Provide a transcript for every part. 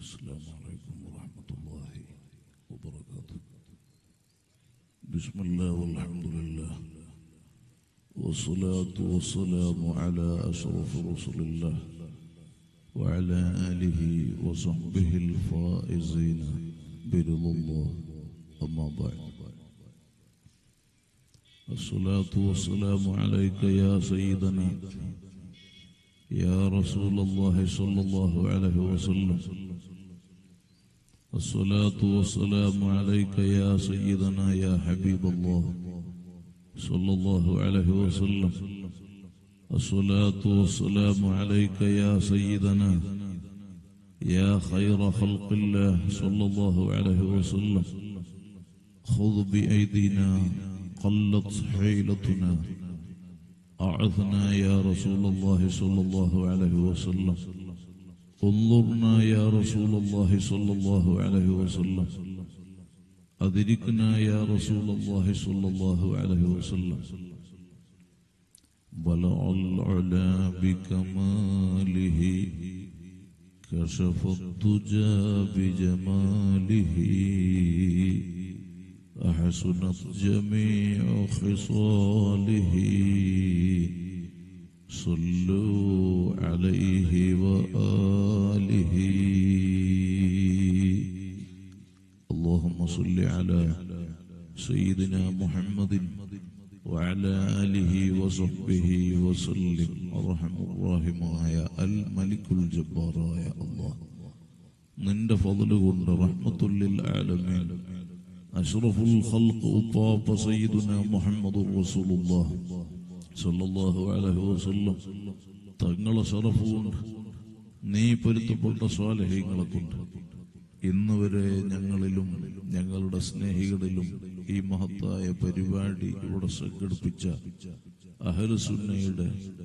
السلام عليكم ورحمة الله وبركاته بسم الله والحمد لله والصلاة والسلام على أشرف رسل الله وعلى آله وصحبه الفائزين برضا الله أما بعد الصلاة والسلام عليك يا سيدنا يا رسول الله صلى الله عليه وسلم الصلاة والسلام عليك يا سيدنا يا حبيب الله صلى الله عليه وسلم الصلاة والسلام عليك يا سيدنا يا خير خلق الله صلى الله عليه وسلم خذ بأيدينا قلت حيلتنا أعثنا يا رسول الله صلى الله عليه وسلم انظرنا يا رسول الله صلى الله عليه وسلم أدركنا يا رسول الله صلى الله عليه وسلم بلع العلا بكماله كشف الدجى بجماله أحسنت جميع خصاله صلوا عليه وآله اللهم صل على سيدنا محمد وعلى آله وصحبه وسلم الرحم الراحماയ അൽ മലിക്കുൽ ജബ്ബാറായ അല്ലാഹ് നിന്റെ ഫضل കൊണ്ട് റഹ്മത്തുൽ ആലമീൻ അഷ്റഫുൽ ഖൽഖ് ഉപ്പാപ്പ സയ്യിദുന മുഹമ്മദുർ റസൂലുള്ളാഹ് സല്ലല്ലാഹു അലൈഹി വസല്ലം തങ്ങളെ ഷറഫ് കൊണ്ട് നീ പൊരുത്തപ്പെട്ട സ്വാലഹ്യങ്ങളെ കൊണ്ട് ഇന്ന് വരെ ഞങ്ങളിലും ഞങ്ങളുടെ സ്നേഹികളിലും ഈ മഹത്തായ പരിപാടി ഇവിടെ സംഘടിപ്പിച്ച അഹലുസുന്നയുടെ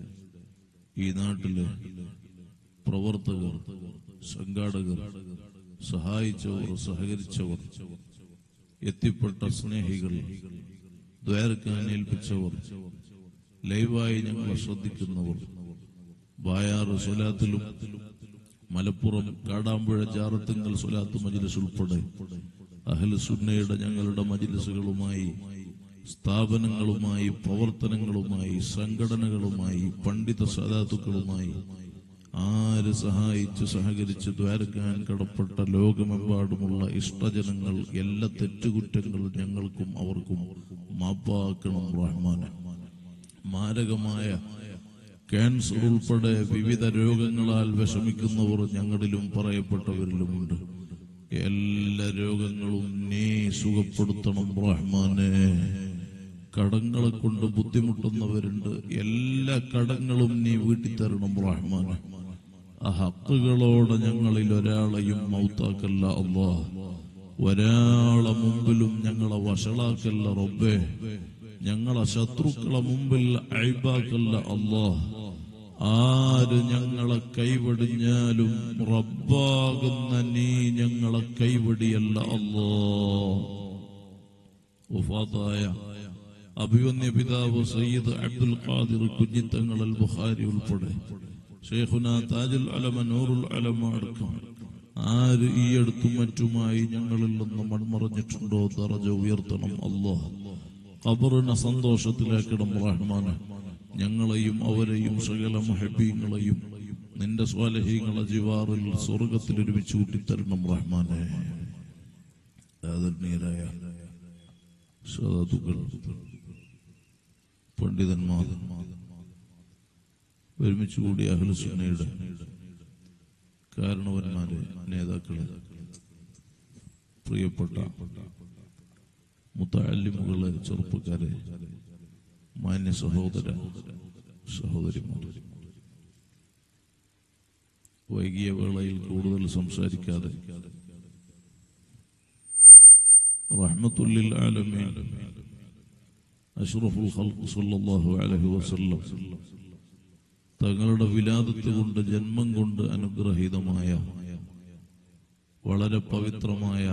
ഈ നാട്ടിലെ പ്രവർത്തകർ സംഘാടകർ സഹായിച്ചവർ സഹകരിച്ചവർ എത്തിപ്പെട്ട സ്നേഹികൾ ദ്വാരക്കാൻ ഏൽപ്പിച്ചവർ ലൈവായി ഞങ്ങളെ ശ്രദ്ധിക്കുന്നവർ ബായാറ് സ്വലാത്തിലും മലപ്പുറം കാടാമ്പുഴ ജാറത്തുങ്കൽ സ്വലാത്ത് മജിലിസ് ഉൾപ്പെടെ അഹ്ലു സുന്നയുടെ ഞങ്ങളുടെ മജിലിസുകളുമായി സ്ഥാപനങ്ങളുമായി പ്രവർത്തനങ്ങളുമായി സംഘടനകളുമായി പണ്ഡിത സാധാത്തുക്കളുമായി ആര് സഹായിച്ച് സഹകരിച്ച് ദ്വാരക്കാൻ കടപ്പെട്ട ലോകമെമ്പാടുമുള്ള ഇഷ്ടജനങ്ങൾ എല്ലാ തെറ്റുകുറ്റങ്ങളും ഞങ്ങൾക്കും അവർക്കും മാപ്പാക്കണം റഹ്മാനെ മാരകമായ ക്യാൻസർ ഉൾപ്പെടെ വിവിധ രോഗങ്ങളാൽ വിഷമിക്കുന്നവർ ഞങ്ങളിലും പറയപ്പെട്ടവരിലുമുണ്ട് എല്ലാ രോഗങ്ങളും നീ സുഖപ്പെടുത്തണം റഹ്മാനെ കടങ്ങളെ കൊണ്ട് ബുദ്ധിമുട്ടുന്നവരുണ്ട് എല്ലാ കടങ്ങളും നീ വീട്ടിത്തരണം റഹ്മാനെ ആ ഹക്കുകളോടെ ഞങ്ങളിൽ ഒരാളെയും മൗത്താക്കല്ല അള്ളാ ഒരാളെ മുമ്പിലും ഞങ്ങളെ വഷളാക്കല്ല റബ്ബേ ഞങ്ങളെ ശത്രുക്കളെ മുമ്പിൽ അഴിബാക്കല്ല അള്ളാ ആര് ഞങ്ങളെ കൈവടിഞ്ഞാലും റബ്ബാകുന്ന നീ ഞങ്ങളെ കൈവടിയല്ല അല്ലോ വഫാത്തായ അഭിവന്യ പിതാവ് സയ്യിദ് അബ്ദുൽ ഖാദിർ കുഞ്ഞിത്തങ്ങൾ അൽ ബുഖാരി ഉൾപ്പെടെ ഷെയ്ഖുന താജുൽ അലമ നൂറുൽ അലമ അടക്കം ആര് ഈ അടുത്തും മറ്റുമായി ഞങ്ങളിൽ നിന്ന് മൺമറഞ്ഞിട്ടുണ്ടോ ദറജ ഉയർത്തണം അല്ലാഹ് ഖബറിനെ സന്തോഷത്തിലാക്കണം റഹ്മാന് ഞങ്ങളെയും അവരെയും സകല മഹബീങ്ങളെയും നിന്റെ സ്വാലഹീങ്ങളെ ജിവാറിൽ സ്വർഗത്തിൽ ഒരുമിച്ച് കൂട്ടിത്തരണം റഹ്മാനെ ആദരണീയരായ സാധുക്കൾ പണ്ഡിതന്മാർ ഒരുമിച്ച് കൂടിയ അഹ്ലുസുന്നയുടെ കാരണവന്മാരെ നേതാക്കളെ പ്രിയപ്പെട്ട മുത്തല്ലിമുകളെ ചെറുപ്പക്കാരെ മാന്യ സഹോദര സഹോദരിമാർ വൈകിയ വേളയിൽ കൂടുതൽ സംസാരിക്കാതെ റഹ്മത്തുല്ലിൽ ആലമീൻ അഷ്റഫുൽ ഖൽഖ് സല്ലല്ലാഹു അലൈഹി വസല്ലം തങ്ങളുടെ വിലാദത്ത് കൊണ്ട് ജന്മം കൊണ്ട് അനുഗ്രഹീതമായ വളരെ പവിത്രമായ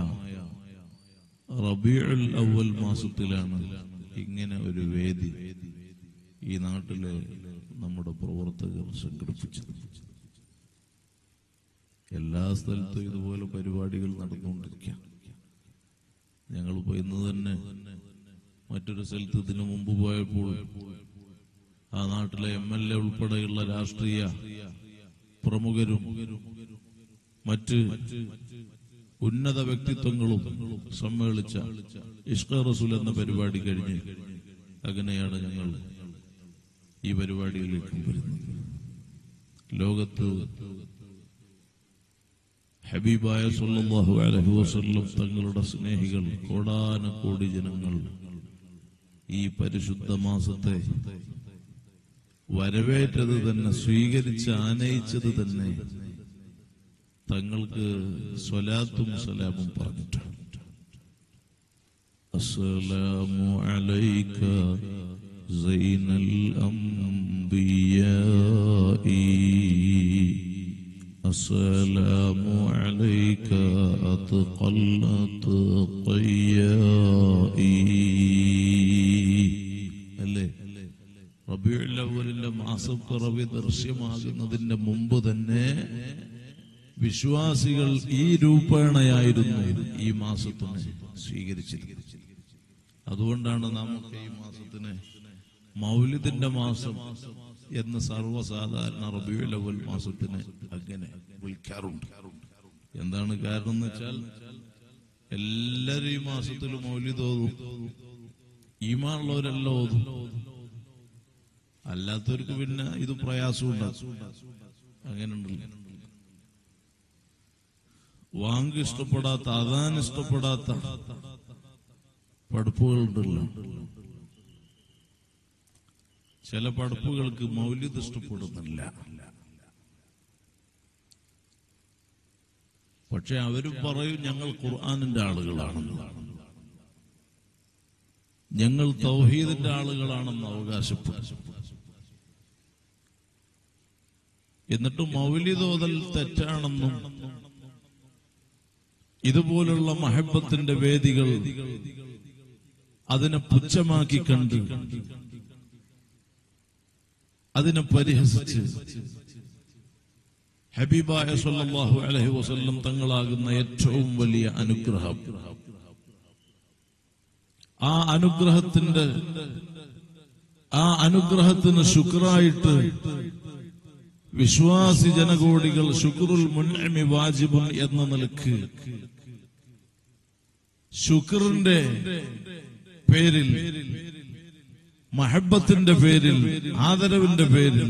റബീഉൽ അവൽ മാസത്തിലാണ് ഇങ്ങനെ ഒരു വേദി ഈ നാട്ടിലെ നമ്മുടെ പ്രവർത്തകർ സംഘടിപ്പിച്ചത് എല്ലാ സ്ഥലത്തും ഇതുപോലെ പരിപാടികൾ നടന്നുകൊണ്ടിരിക്കുക ഞങ്ങളിപ്പോ ഇന്ന് തന്നെ മറ്റൊരു സ്ഥലത്ത് ഇതിനു മുമ്പ് പോയപ്പോൾ ആ നാട്ടിലെ എം എൽ എ ഉൾപ്പെടെയുള്ള രാഷ്ട്രീയ പ്രമുഖരും മറ്റ് ഉന്നത വ്യക്തിത്വങ്ങളും സമ്മേളിച്ച ഇഷ്ക റസൂൽ എന്ന പരിപാടി കഴിഞ്ഞ് അങ്ങനെയാണ് ഞങ്ങൾ ഈ പരിപാടിയിലേക്ക് വരുന്നത് ലോകത്ത് ഹബീബായ സല്ലല്ലാഹു അലൈഹി വസല്ലം തങ്ങളുടെ സ്നേഹികൾ കോടാനക്കോടി ജനങ്ങൾ ഈ പരിശുദ്ധ മാസത്തെ വരവേറ്റത് തന്നെ സ്വീകരിച്ച് ആനയിച്ചത് തന്നെ തങ്ങൾക്ക് സ്വലാത്തും സലാമും പറഞ്ഞിട്ടാണ് അസ്സലാമു അലൈക സൈനൽ അംബിയാഇ السلام عليك أتقى الأتقياء അല്ലേ റബിയുൽ അവലിന്റെ മാസം പിറവി ദൃശ്യമാകുന്നതിന്റെ മുമ്പ് തന്നെ വിശ്വാസികൾ ഈ രൂപേണയായിരുന്നു ഈ മാസത്തിനെ സ്വീകരിച്ചിരിക്കുന്നത് അതുകൊണ്ടാണ് നമുക്ക് ഈ മാസത്തിന് മൗലിദിന്റെ മാസം എന്ന് സർവ്വസാധാരണ റബിയുൽ അവൽ മാസത്തിന് അങ്ങനെ വിളിക്കാറുണ്ട് എന്താണ് കാരണം എന്ന് വെച്ചാൽ എല്ലാരും ഈ മാസത്തിൽ മൗലിദ് ഓതും ഈമാനുള്ളവരെല്ലാം ഓതും അല്ലാത്തവർക്ക് പിന്നെ ഇത് പ്രയാസം ഉണ്ടാകും അങ്ങനെ ഉണ്ടല്ലോ വാങ്ക് ഇഷ്ടപ്പെടാത്ത അതാൻ ഇഷ്ടപ്പെടാത്ത പഠിപ്പുകളുണ്ടല്ലോ ചില പഠിപ്പുകൾക്ക് മൗല്യത ഇഷ്ടപ്പെടുന്നില്ല പക്ഷെ അവരും പറയും ഞങ്ങൾ ഖുർആാനിന്റെ ആളുകളാണെന്ന് ഞങ്ങൾ തൗഹീദിന്റെ ആളുകളാണെന്ന് അവകാശപ്പെടും എന്നിട്ട് മൗലിതോതൽ തെറ്റാണെന്നും ഇതുപോലുള്ള മഹബത്തിന്റെ വേദികൾ അതിനെ പുച്ഛമാക്കി കണ്ട് അതിനെ പരിഹസിച്ച് ഹബീബായ സല്ലല്ലാഹു അലൈഹി വസല്ലം തങ്ങളാകുന്ന ഏറ്റവും വലിയ അനുഗ്രഹം ആ അനുഗ്രഹത്തിന്റെ ആ അനുഗ്രഹത്തിന് ശുക്രായിട്ട് വിശ്വാസി ജനകോടികൾ ശുക്രുൽ മുൻഅമി വാജിബുൻ എന്ന നിലക്ക് ശുക്റിന്റെ പേരിൽ മഹബത്തിന്റെ പേരിൽ ആദരവിന്റെ പേരിൽ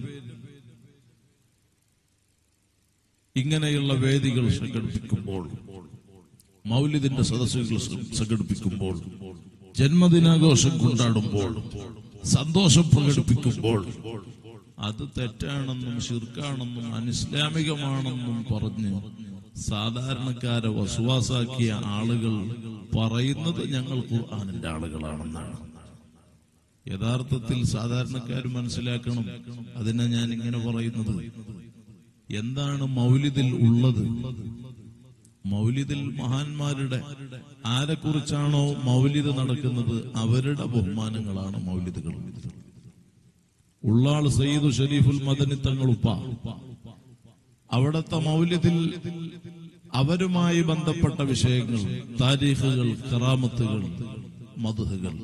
ഇങ്ങനെയുള്ള വേദികൾ സംഘടിപ്പിക്കുമ്പോൾ മൗലിദിന്റെ സദസ്സുകൾ സംഘടിപ്പിക്കുമ്പോൾ ജന്മദിനാഘോഷം കൊണ്ടാടുമ്പോൾ സന്തോഷം പ്രകടിപ്പിക്കുമ്പോൾ അത് തെറ്റാണെന്നും ശിർക്കാണെന്നും അനിസ്ലാമികമാണെന്നും പറഞ്ഞ് സാധാരണക്കാരെ വസുവാസാക്കിയ ആളുകൾ പറയുന്നത് ഞങ്ങൾ ഖുർആാനിന്റെ ആളുകളാണെന്നാണ് യഥാർത്ഥത്തിൽ സാധാരണക്കാർ മനസ്സിലാക്കണം അതിനെ ഞാൻ ഇങ്ങനെ പറയുന്നത് എന്താണ് മൗലിദിൽ ഉള്ളത് മൗലിദിൽ മഹാന്മാരുടെ ആരെക്കുറിച്ചാണോ മൗലിദ് നടക്കുന്നത് അവരുടെ ബഹുമാനങ്ങളാണ് മൗലിദുകൾ ഉള്ളാൾ സയ്യിദ് ഷരീഫുൽ മദനി തങ്ങളുപ്പ അവിടത്തെ മൗലിദിൽ അവരുമായി ബന്ധപ്പെട്ട വിഷയങ്ങൾ താരീഖുകൾ കറാമത്തുകൾ മധുഹകൾ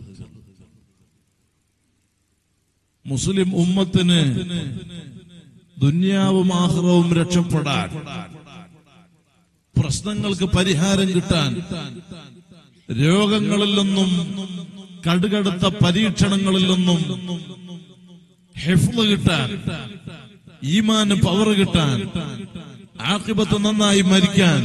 മുസ്ലിം ഉമ്മത്തിന് ദുന്യാവും ആഹ്റവും രക്ഷപ്പെടാൻ പ്രശ്നങ്ങൾക്ക് പരിഹാരം കിട്ടാൻ രോഗങ്ങളിൽ നിന്നും കടുകടുത്ത പരീക്ഷണങ്ങളിൽ നിന്നും ഹെഫ്ല് കിട്ടാൻ ഈമാന് പവർ കിട്ടാൻ ആക്കിബത്ത് നന്നായി മരിക്കാൻ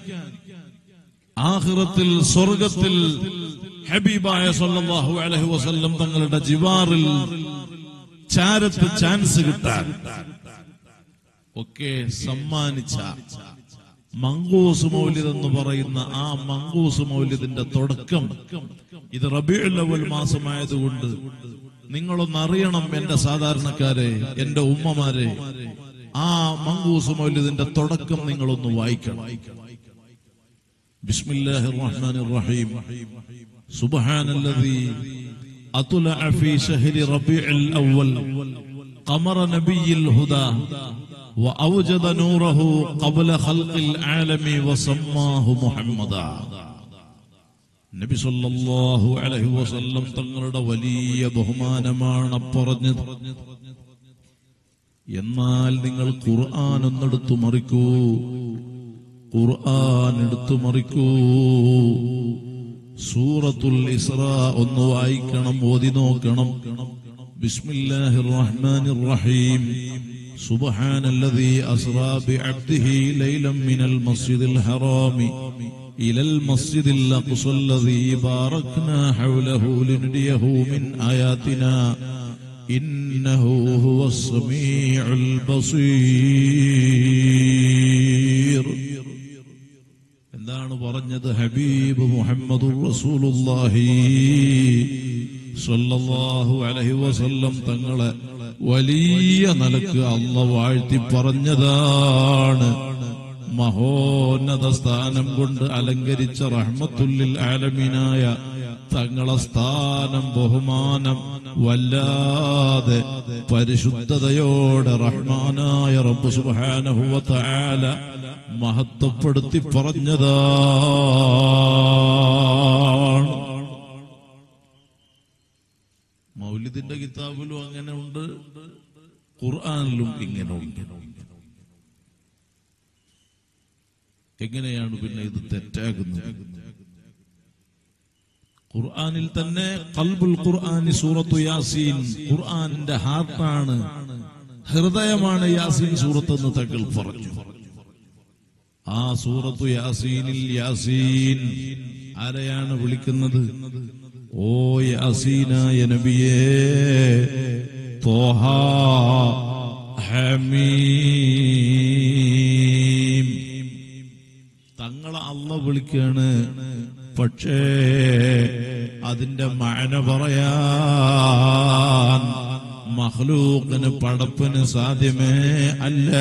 ആഹിറത്തിൽ സ്വർഗത്തിൽ ഹബീബായ സല്ലല്ലാഹു അലൈഹി വസല്ലം തങ്ങളുടെ ജിവാറിൽ ചാരത്ത് ചാൻസ് കിട്ടാൻ ഒക്കെ സമ്മാനിച്ച മങ്കൂസ് മൗലിദ് എന്ന് പറയുന്ന ആ മങ്കൂസ് മൗലിദിന്റെ തുടക്കം ഇത് റബിയുൽ അവൽ മാസമായതുകൊണ്ട് നിങ്ങളൊന്ന് അറിയണം എന്റെ സാധാരണക്കാരെ എന്റെ ഉമ്മമാരെ ആ മങ്കൂസ് മൗലിദിന്റെ തുടക്കം നിങ്ങളൊന്ന് വായിക്കണം ബിസ്മില്ലാഹിർ റഹ്മാനിർ റഹീം സുബ്ഹാനല്ലദീ أطلع في شهر ربيع الأول قمر نبي الهدى وأوجد نوره قبل خلق العالم وسماه محمدا നബി സല്ലല്ലാഹു അലൈഹി വസല്ലം തങ്ങളുടെ വലിയ ബഹുമാനമാണ് പറഞ്ഞത് എന്നാൽ നിങ്ങൾ ഖുർആൻ ഒന്നെടുത്തു മറിക്കൂ ഖുർആൻ എടുത്തു മറിക്കൂ സൂറത്തുൽ ഇസ്രാ ഒന്ന് വായിക്കണം ഓതി നോക്കണം ബിസ്മില്ലാഹിർ റഹ്മാനിർ റഹീം سبحان الذي أسرى بعبده ليلا من المسجد الحرام إلى المسجد الأقصى الذي باركنا حوله لنريه من آياتنا إنه هو السميع البصير എന്താണ് പറഞ്ഞത് ഹബീബ് മുഹമ്മദ് റസൂലുള്ളാഹി സ്വല്ലല്ലാഹു അലൈഹി വസല്ലം തങ്ങളെ വലിയ നിലക്ക് അല്ല വാഴ്ത്തി പറഞ്ഞതാണ് മഹോന്നത സ്ഥാനം കൊണ്ട് അലങ്കരിച്ച റഹ്മത്തുല്ലിൽ ആലമീനായ തങ്ങളെ സ്ഥാനം ബഹുമാനം വല്ലാതെ പരിശുദ്ധതയോടെ റഹ്മാനായ റബ്ബ് സുബ്ഹാനഹു വ തആല മഹത്വപ്പെടുത്തി പറഞ്ഞതാണ് മൗലിദിന്റെ കിതാബിലും അങ്ങനെ ഉണ്ട് ഖുർആനിലും ഇങ്ങനെ ഉണ്ട് എങ്ങനെയാണ് പിന്നെ ഇത് തെറ്റാകുന്നത് ഖുർആനിൽ തന്നെ കൽബുൽ ഖുർആനി സൂറത്തു യാസീൻ ഖുർആനിന്റെ ഹാർട്ടാണ് ഹൃദയമാണ് യാസീൻ സൂറത്ത് എന്ന് തങ്ങൾ പറഞ്ഞു ആ സൂറത്തു യാസീനിൽ യാസീൻ ആരെയാണ് വിളിക്കുന്നത് ഓ യാസീനായ നബിയേ തോഹ ഹമീം തങ്ങളെ അള്ള വിളിക്കാണ് പക്ഷേ അതിന്റെ മഴന പറയാൻ മഹ്ലൂക്കിന് പടപ്പിന് സാധ്യമേ അല്ല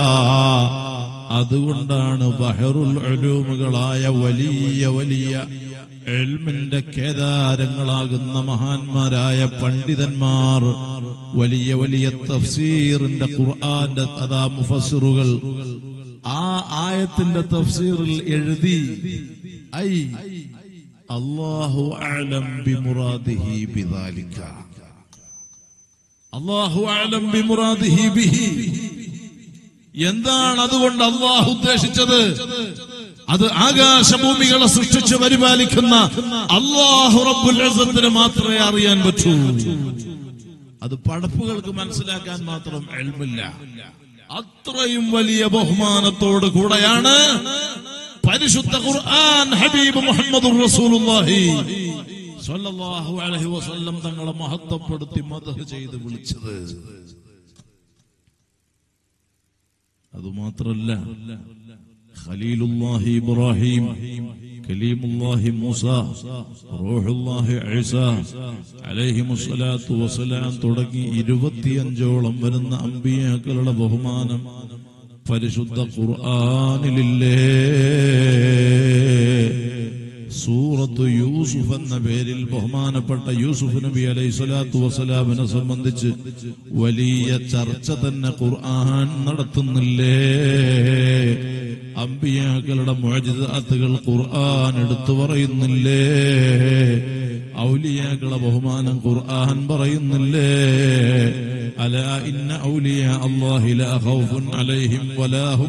അതുകൊണ്ടാണ് ബഹറുൽ അലൂമുകളായ വലിയ വലിയ എൽമിന്റെ കേദാരങ്ങളാകുന്ന മഹാന്മാരായ പണ്ഡിതന്മാർ വലിയ വലിയ തഫ്സീറിന്റെ ഖുർആന്റെ അതാ മുഫസ്സിറുകൾ ആ ആയത്തിന്റെ തഫ്സീറിൽ എഴുതി ഐ അല്ലാഹു അലം ബിമുറാദിഹി ബിദാലിക അല്ലാഹു അലം ബിമുറാദിഹി ബിഹി എന്താണ് അതുകൊണ്ട് അള്ളാഹു ഉദ്ദേശിച്ചത് അത് ആകാശഭൂമികളെ സൃഷ്ടിച്ച് പരിപാലിക്കുന്ന അള്ളാഹു റബ്ബുൽ ഇസ്സത്തിന് മാത്രമേ അറിയാൻ പറ്റൂ അത് പടപ്പുകൾക്ക് മനസ്സിലാക്കാൻ മാത്രം എൽമില്ല അത്രയും വലിയ ബഹുമാനത്തോട് കൂടെയാണ് പരിശുദ്ധ ഖുർആൻ ഹബീബ് മുഹമ്മദ് റസൂലുള്ളാഹി സ്വല്ലല്ലാഹു അലൈഹി വസല്ലം തങ്ങളെ മഹത്വപ്പെടുത്തി മദഹ് ചെയ്ത് വിളിച്ചത് അതുമാത്രല്ല ഖലീലുല്ലാഹി ഇബ്രാഹിം കലീമുല്ലാഹി മൂസ റൂഹുല്ലാഹി ഈസ അലൈഹിമുസ്സലാത്തു വസ്സലാം തുടങ്ങി ഇരുപത്തിയഞ്ചോളം വരുന്ന അമ്പിയാക്കളുടെ ബഹുമാനം പരിശുദ്ധ ഖുർആനിലില്ലേ സൂറത്ത് യൂസുഫ് എന്ന പേരിൽ ബഹുമാനപ്പെട്ട യൂസുഫ് നബി അലൈഹി സ്വലാത്തു വസ്സലാമിനെ സംബന്ധിച്ച് വലിയ ചർച്ച തന്നെ ഖുർആൻ നടത്തുന്നില്ലേ അമ്പിയാക്കളുടെ മുഴജിതാത്തുകൾ ഖുർആൻ എടുത്തു പറയുന്നില്ലേ ഔലിയാക്കളെ ബഹുമാനം ഖുർആൻ പറയുന്നില്ലേ അല ഇന്ന ഔലിയ അല്ലാഹി ലാ ഖൗഫുൻ അലൈഹിം വലാ ഹും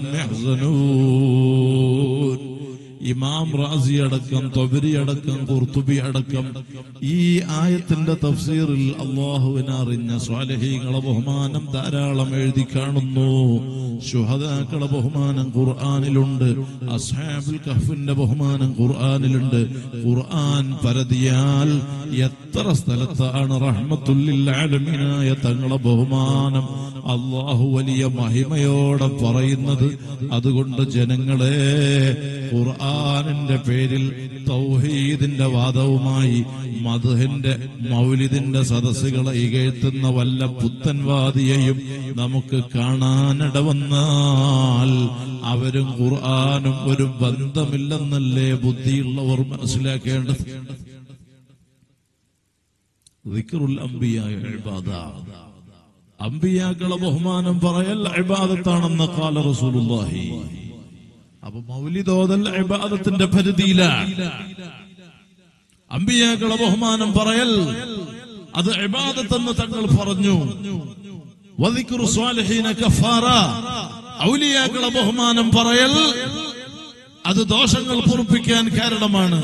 യഹ്സനൂൻ ഇമാം റാസി അടക്കം തൊബരി അടക്കം കുർത്തുബി അടക്കം ഈ ആയത്തിന്റെ തഫ്സീറിൽ അള്ളാഹുവിനെ അറിഞ്ഞ സ്വാലഹീങ്ങളെ ബഹുമാനം ധാരാളം എഴുതി കാണുന്നു ശുഹദാക്കളെ ബഹുമാനം ഖുർആാനിലുണ്ട് അസ്ഹാബുൽ കഹ്ഫിന്റെ ബഹുമാനം ഖുർആാനിലുണ്ട് ഖുർആൻ പരതിയാൽ എത്ര സ്ഥലത്താണ് റഹ്മത്തുല്ലില്ലാലമീനായ തങ്ങളെ ബഹുമാനം അള്ളാഹു വലിയ മഹിമയോടെ പറയുന്നത് അതുകൊണ്ട് ജനങ്ങളെ ഖുർആാനിന്റെ പേരിൽ തൗഹീദിന്റെ വാദവുമായി മധുഹിന്റെ മൗലിദിന്റെ സദസ്സുകളെ ഇകഴ്ത്തുന്ന വല്ല പുത്തൻവാദിയെയും നമുക്ക് കാണാനിട വന്നാൽ അവരും ഖുർആാനും ഒരു ബന്ധമില്ലെന്നല്ലേ ബുദ്ധിയുള്ളവർ മനസ്സിലാക്കേണ്ടത് ദിക്റുൽ അംബിയായ ഇബാദ അമ്പിയാക്കളെ ബഹുമാനം പറയൽ ഇബാദത്താണെന്ന് കാല റസൂലുള്ളാഹി അപ്പൊ മൗലിദോതൽ ഇബാദത്തിന്റെ പരിധിയിലാണ് അമ്പിയാക്കളെ ബഹുമാനം പറയൽ അത് ഇബാദത്തെന്ന് തങ്ങൾ പറഞ്ഞു വദിക്റു സ്വാലിഹീന കഫാറ ഔലിയാക്കളെ ബഹുമാനം പറയൽ അത് ദോഷങ്ങൾ പൊറുപ്പിക്കാൻ കാരണമാണ്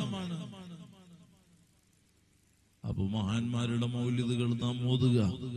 അപ്പൊ മഹാന്മാരുടെ മൗലിദുകൾ നാം ഓതുക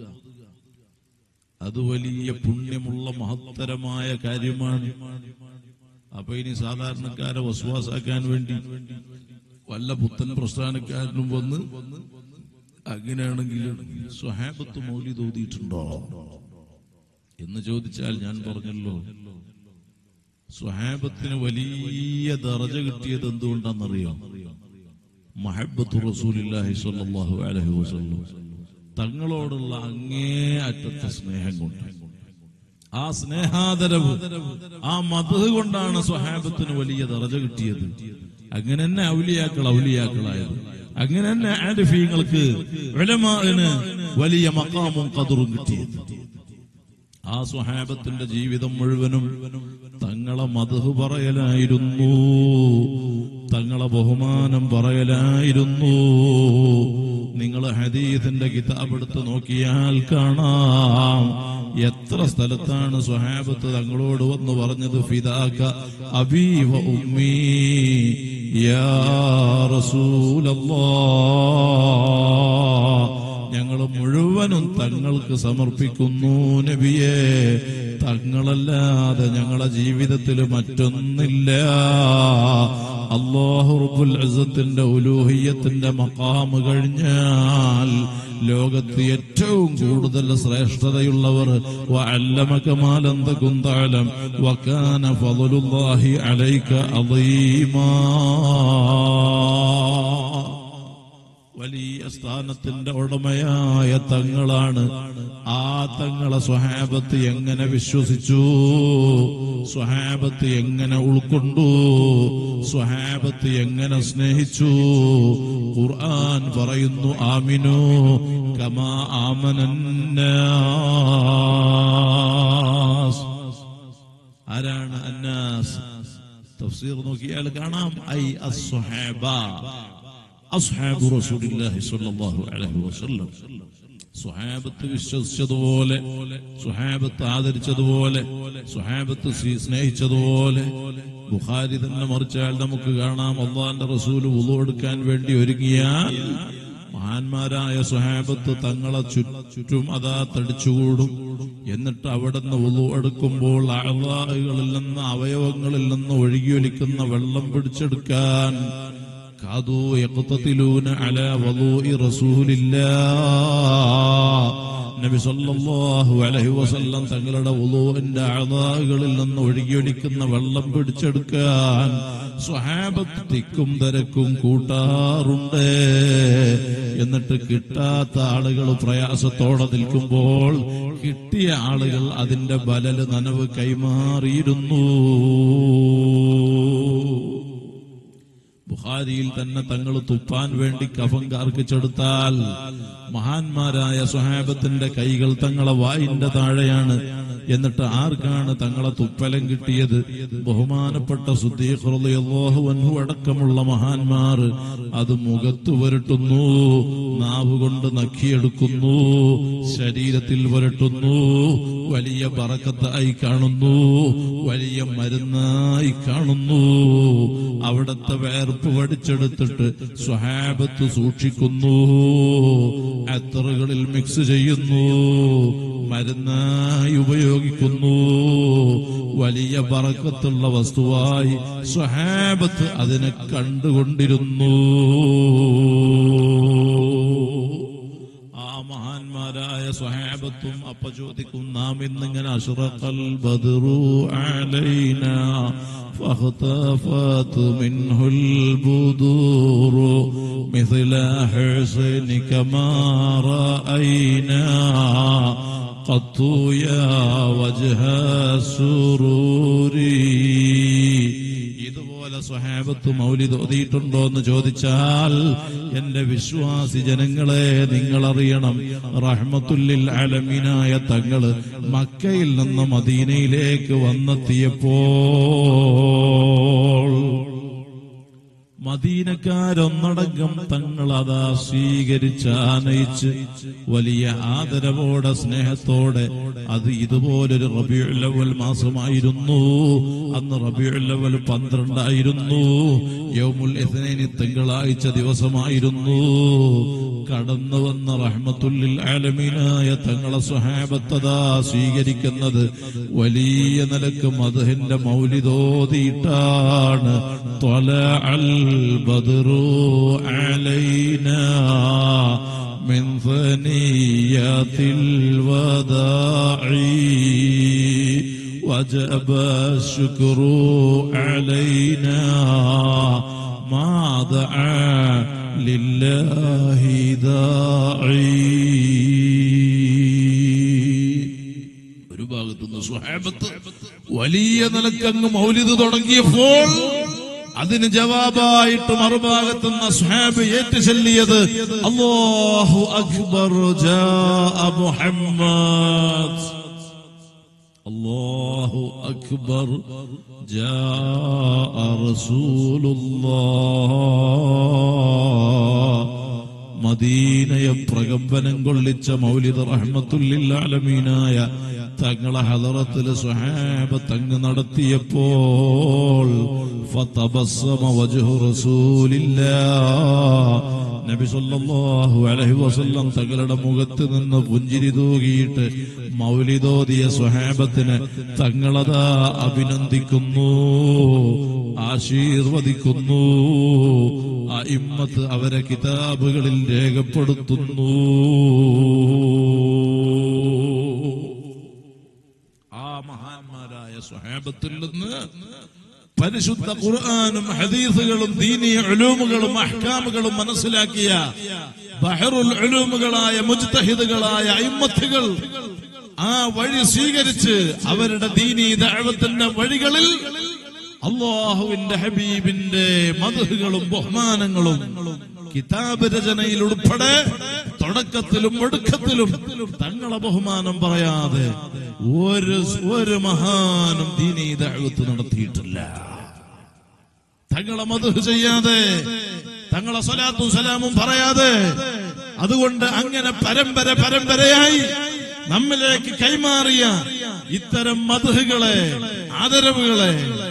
അത് വലിയ പുണ്യമുള്ള മഹത്തരമായ കാര്യമാണ് അപ്പൊ ഇനി സാധാരണക്കാരെ വസ്വാസാക്കാൻ വേണ്ടി വല്ല പുത്തൻ പ്രസ്ഥാനക്കാരനും വന്ന് അങ്ങനെയാണെങ്കിൽ സ്വഹാബത്ത് മൗലി തോതിയിട്ടുണ്ടോ എന്ന് ചോദിച്ചാൽ ഞാൻ പറഞ്ഞല്ലോ സ്വഹാബത്തിന് വലിയ ദറജ കിട്ടിയത് എന്തുകൊണ്ടാണെന്നറിയോ മഹബത്ത് റസൂലില്ലാഹി സ്വല്ലല്ലാഹു അലൈഹി വസല്ലം തങ്ങളോടുള്ള അങ്ങേ അറ്റത്തെ സ്നേഹം കൊണ്ട് ആ സ്നേഹാദരവ് ആ മധു കൊണ്ടാണ് സ്വഹാബത്തിന് വലിയ ദറജ കിട്ടിയത് അങ്ങനെ തന്നെ ഔലിയാക്കൾ ഔലിയാക്കളായത് അങ്ങനെ തന്നെ ആരിഫീങ്ങൾക്ക് ഉലമാന് വലിയ മക്കാമും കതിറും കിട്ടിയത് ആ സ്വഹാബത്തിന്റെ ജീവിതം മുഴുവനും തങ്ങളെ മധു പറയലായിരുന്നു തങ്ങളെ ബഹുമാനം പറയലായിരുന്നു നിങ്ങൾ ഹദീസിന്റെ കിതാബ് എടുത്ത് നോക്കിയാൽ കാണാം എത്ര സ്ഥലത്താണ് സ്വഹാബത്ത് തങ്ങളോട് വന്ന് പറഞ്ഞത് ഫിദാക്ക അബീവ ഉമ്മീ യാ റസൂലല്ലാ ഞങ്ങൾ മുഴുവനും തങ്ങൾക്ക് സമർപ്പിക്കുന്നു നബിയെ തങ്ങളല്ലാതെ ഞങ്ങളെ ജീവിതത്തിൽ മറ്റൊന്നില്ല അള്ളാഹു റബ്ബുൽ അസത്തിന്റെ ഉലൂഹിയത്തിന്റെ മക്കാമ് കഴിഞ്ഞാൽ ലോകത്ത് ഏറ്റവും കൂടുതൽ ശ്രേഷ്ഠതയുള്ളവർ വഅല്ലമക മാ ലം തകുൻ തഅലം വകാന ഫളലുല്ലാഹി അലൈക അളീമാ വലിയ സ്ഥാനത്തിന്റെ ഉടമയായ തങ്ങളാണ് ആ തങ്ങളെ സ്വഹാബത്ത് എങ്ങനെ വിശ്വസിച്ചു സ്വഹാബത്ത് എങ്ങനെ ഉൾക്കൊണ്ടു സ്വഹാബത്ത് എങ്ങനെ സ്നേഹിച്ചു ഖുർആൻ പറയുന്നു ആമിനു കമാ ആമനന്നാസ് ആരാണ് അന്നാസ് തഫ്സീർ നോക്കിയാൽ കാണാം ഐ അസ്സുഹാബ അസ്ഹാബു റസൂലില്ലാഹി സ്വല്ലല്ലാഹു അലൈഹി വസല്ലം സുഹാബത്ത് വിശ്വസിച്ചതുപോലെ സുഹാബത്ത് ആദരിച്ചതുപോലെ സുഹാബത്ത് സ്വീ- സ്നേഹിച്ചതുപോലെ ബുഖാരി തന്നെ മറിച്ചാൽ നമുക്ക് കാണാം അള്ളാന്റെ റസൂല് ഉളു എടുക്കാൻ വേണ്ടി ഒരുങ്ങിയാൽ മഹാന്മാരായ സുഹാബത്ത് തങ്ങളെ ചു- ചുറ്റും അതാ തടിച്ചുകൂടും എന്നിട്ട് അവിടെ നിന്ന് ഉളു എടുക്കുമ്പോൾ അഴവാകളിൽ നിന്ന് അവയവങ്ങളിൽ നിന്ന് ഒഴുകിയൊലിക്കുന്ന വെള്ളം പിടിച്ചെടുക്കാൻ كادوا يقتتلون على وضوء رسول الله നബി സല്ലല്ലാഹു അലൈഹി വസല്ലം തങ്ങളുടെ വുളൂഇന്റെ അഅദാകളിൽ നിന്ന് ഒഴുകിയൊലിക്കുന്ന വെള്ളം പിടിച്ചെടുക്കാൻ സ്വഹാബത്ത് തിക്കും തിരക്കും കൂട്ടാറുണ്ട് എന്നിട്ട് കിട്ടാത്ത ആളുകൾ പ്രയാസത്തോടെ നിൽക്കുമ്പോൾ കിട്ടിയ ആളുകൾ അതിന്റെ ബലല് നനവ് കൈമാറിയിരുന്നു ബുഖാരിയിൽ തന്നെ തങ്ങൾ തുപ്പാൻ വേണ്ടി കഫം കാർക്കിച്ചെടുത്താൽ മഹാന്മാരായ സുഹാബത്തിന്റെ കൈകൾ തങ്ങളെ വായിന്റെ താഴെയാണ് എന്നിട്ട് ആർക്കാണ് തങ്ങളെ തുപ്പലം കിട്ടിയത് ബഹുമാനപ്പെട്ട സുദ്ദീഖ്റളിയല്ലാഹു അൻഹു അടക്കമുള്ള മഹാന്മാർ അത് മുഖത്ത് പുരട്ടുന്നു നാവ് കൊണ്ട് നക്കിയെടുക്കുന്നു ശരീരത്തിൽ പുരട്ടുന്നു വലിയ ബറക്കത്തായി കാണുന്നു വലിയ മരുന്നായി കാണുന്നു അവിടത്തെ വേർപ്പ് പഠിച്ചെടുത്തിട്ട് സ്വഹാബത്ത് സൂക്ഷിക്കുന്നു അത്തറുകളിൽ മിക്സ് ചെയ്യുന്നു മരുന്നായി ഉപയോഗിക്കുന്നു വലിയ ബറക്കത്തുള്ള വസ്തുവായി സ്വഹാബത്ത് അതിനെ കണ്ടുകൊണ്ടിരുന്നു ആ മഹാന്മാരായ സ്വഹാബത്തും അപ്പ ചോദിക്കും നാം ഇന്നിങ്ങനെ അഷ്റഖൽ ബദ്റു അലൈന فاختفت منه البدور مثل حسنك ما رأينا قط يا وجه السرور ഇതുപോലെ സ്വഹാബത്ത് മൗലിദ് ഓതിയിട്ടുണ്ടോ എന്ന് ചോദിച്ചാൽ എന്റെ വിശ്വാസി ജനങ്ങളെ നിങ്ങൾ അറിയണം റഹ്മത്തുല്ലിൽ അലമീനായ തങ്ങള് മക്കയിൽ നിന്ന് മദീനയിലേക്ക് വന്നെത്തിയപ്പോൾ മദീനക്കാരൊന്നടങ്കം തങ്ങൾ അതാ സ്വീകരിച്ച് ആനയിച്ച് വലിയ ആദരവോടെ സ്നേഹത്തോടെ അത് ഇതുപോലൊരു റബിയുല്ലവൽ മാസമായിരുന്നു അന്ന് റബിയുല്ലവൽ പന്ത്രണ്ടായിരുന്നു യൗമുൽ ഇസ്നൈനി തിങ്കളാഴ്ച ദിവസമായിരുന്നു കടന്നു വന്ന റഹ്മത്തുല്ലിൽ ആലമീനായ തങ്ങളെ സ്വഹാബത്തതാ സ്വീകരിക്കുന്നത് വലിയ നിലക്ക് മധുഹിന്റെ മൗലിതോതിയിട്ടാണ് طلع البدر علينا من ثنيات الوداع وجب الشكر علينا ما دعا لله داعي ഒരു ഭാഗത്തുനിന്ന് സുഹാബത്ത് വലിയ നിലക്കങ്ങ് മൗലിദ് തുടങ്ങിയപ്പോൾ അതിന് ജവാബായിട്ട് മറുഭാഗത്തുനിന്ന് സുഹാബ് ഏറ്റു ചൊല്ലിയത് അല്ലാഹു അക്ബർ ജാഅ മുഹമ്മദ് അല്ലാഹു അക്ബർ ജാഅ റസൂലുള്ളാഹ് മദീനയെ പ്രകമ്പനം കൊള്ളിച്ച മൗലിദ് റഹ്മത്തുല്ലില്ലാലമീനായ തങ്ങളെ ഹദറത്തിൽ സുഹാബ തങ്ങ് നടത്തിയപ്പോൾ ഫതബസ്സമ വജ്ഹു റസൂലില്ലാ നബി സല്ലല്ലാഹു അലൈഹി വസല്ലം തങ്ങളുടെ മുഖത്ത് നിന്ന് പുഞ്ചിരി തൂകിയിട്ട് മൗലിദോദിയ സ്വഹാബത്തിന് തങ്ങളതാ അഭിനന്ദിക്കുന്നു ആശീർവദിക്കുന്നു ആ ഇമ്മത്ത് അവരെ കിതാബുകളിൽ രേഖപ്പെടുത്തുന്നു ആ മഹാന്മാരായ സ്വഹാബത്തിൽ നിന്ന് പരിശുദ്ധ ഖുർആാനും ഹദീസുകളും ദീനി ഉലൂമുകളും അഹ്കാമുകളും മനസ്സിലാക്കിയ ബഹറുൽ ഉലൂമുകളായ മുജ്തഹിദുകളായ അയിമ്മത്തുകൾ ആ വഴി സ്വീകരിച്ച് അവരുടെ ദീനി ദഅവത്തിന്റെ വഴികളിൽ അള്ളാഹുവിന്റെ ഹബീബിന്റെ മധുകളും ബഹുമാനങ്ങളും കിതാബ് രചനയിൽ ഉൾപ്പെടെ തുടക്കത്തിലും ഒടുക്കത്തിലും തങ്ങളെ ബഹുമാനം പറയാതെ ഒരു ഒരു മഹാനും ദീനീ ദഅവത്ത് നടത്തിയിട്ടില്ല തങ്ങളെ മധു ചെയ്യാതെ തങ്ങളെ സ്വലാത്തും സലാമും പറയാതെ അതുകൊണ്ട് അങ്ങനെ പരമ്പര പരമ്പരയായി നമ്മിലേക്ക് കൈമാറിയ ഇത്തരം മധുകളെ ആദരവുകളെ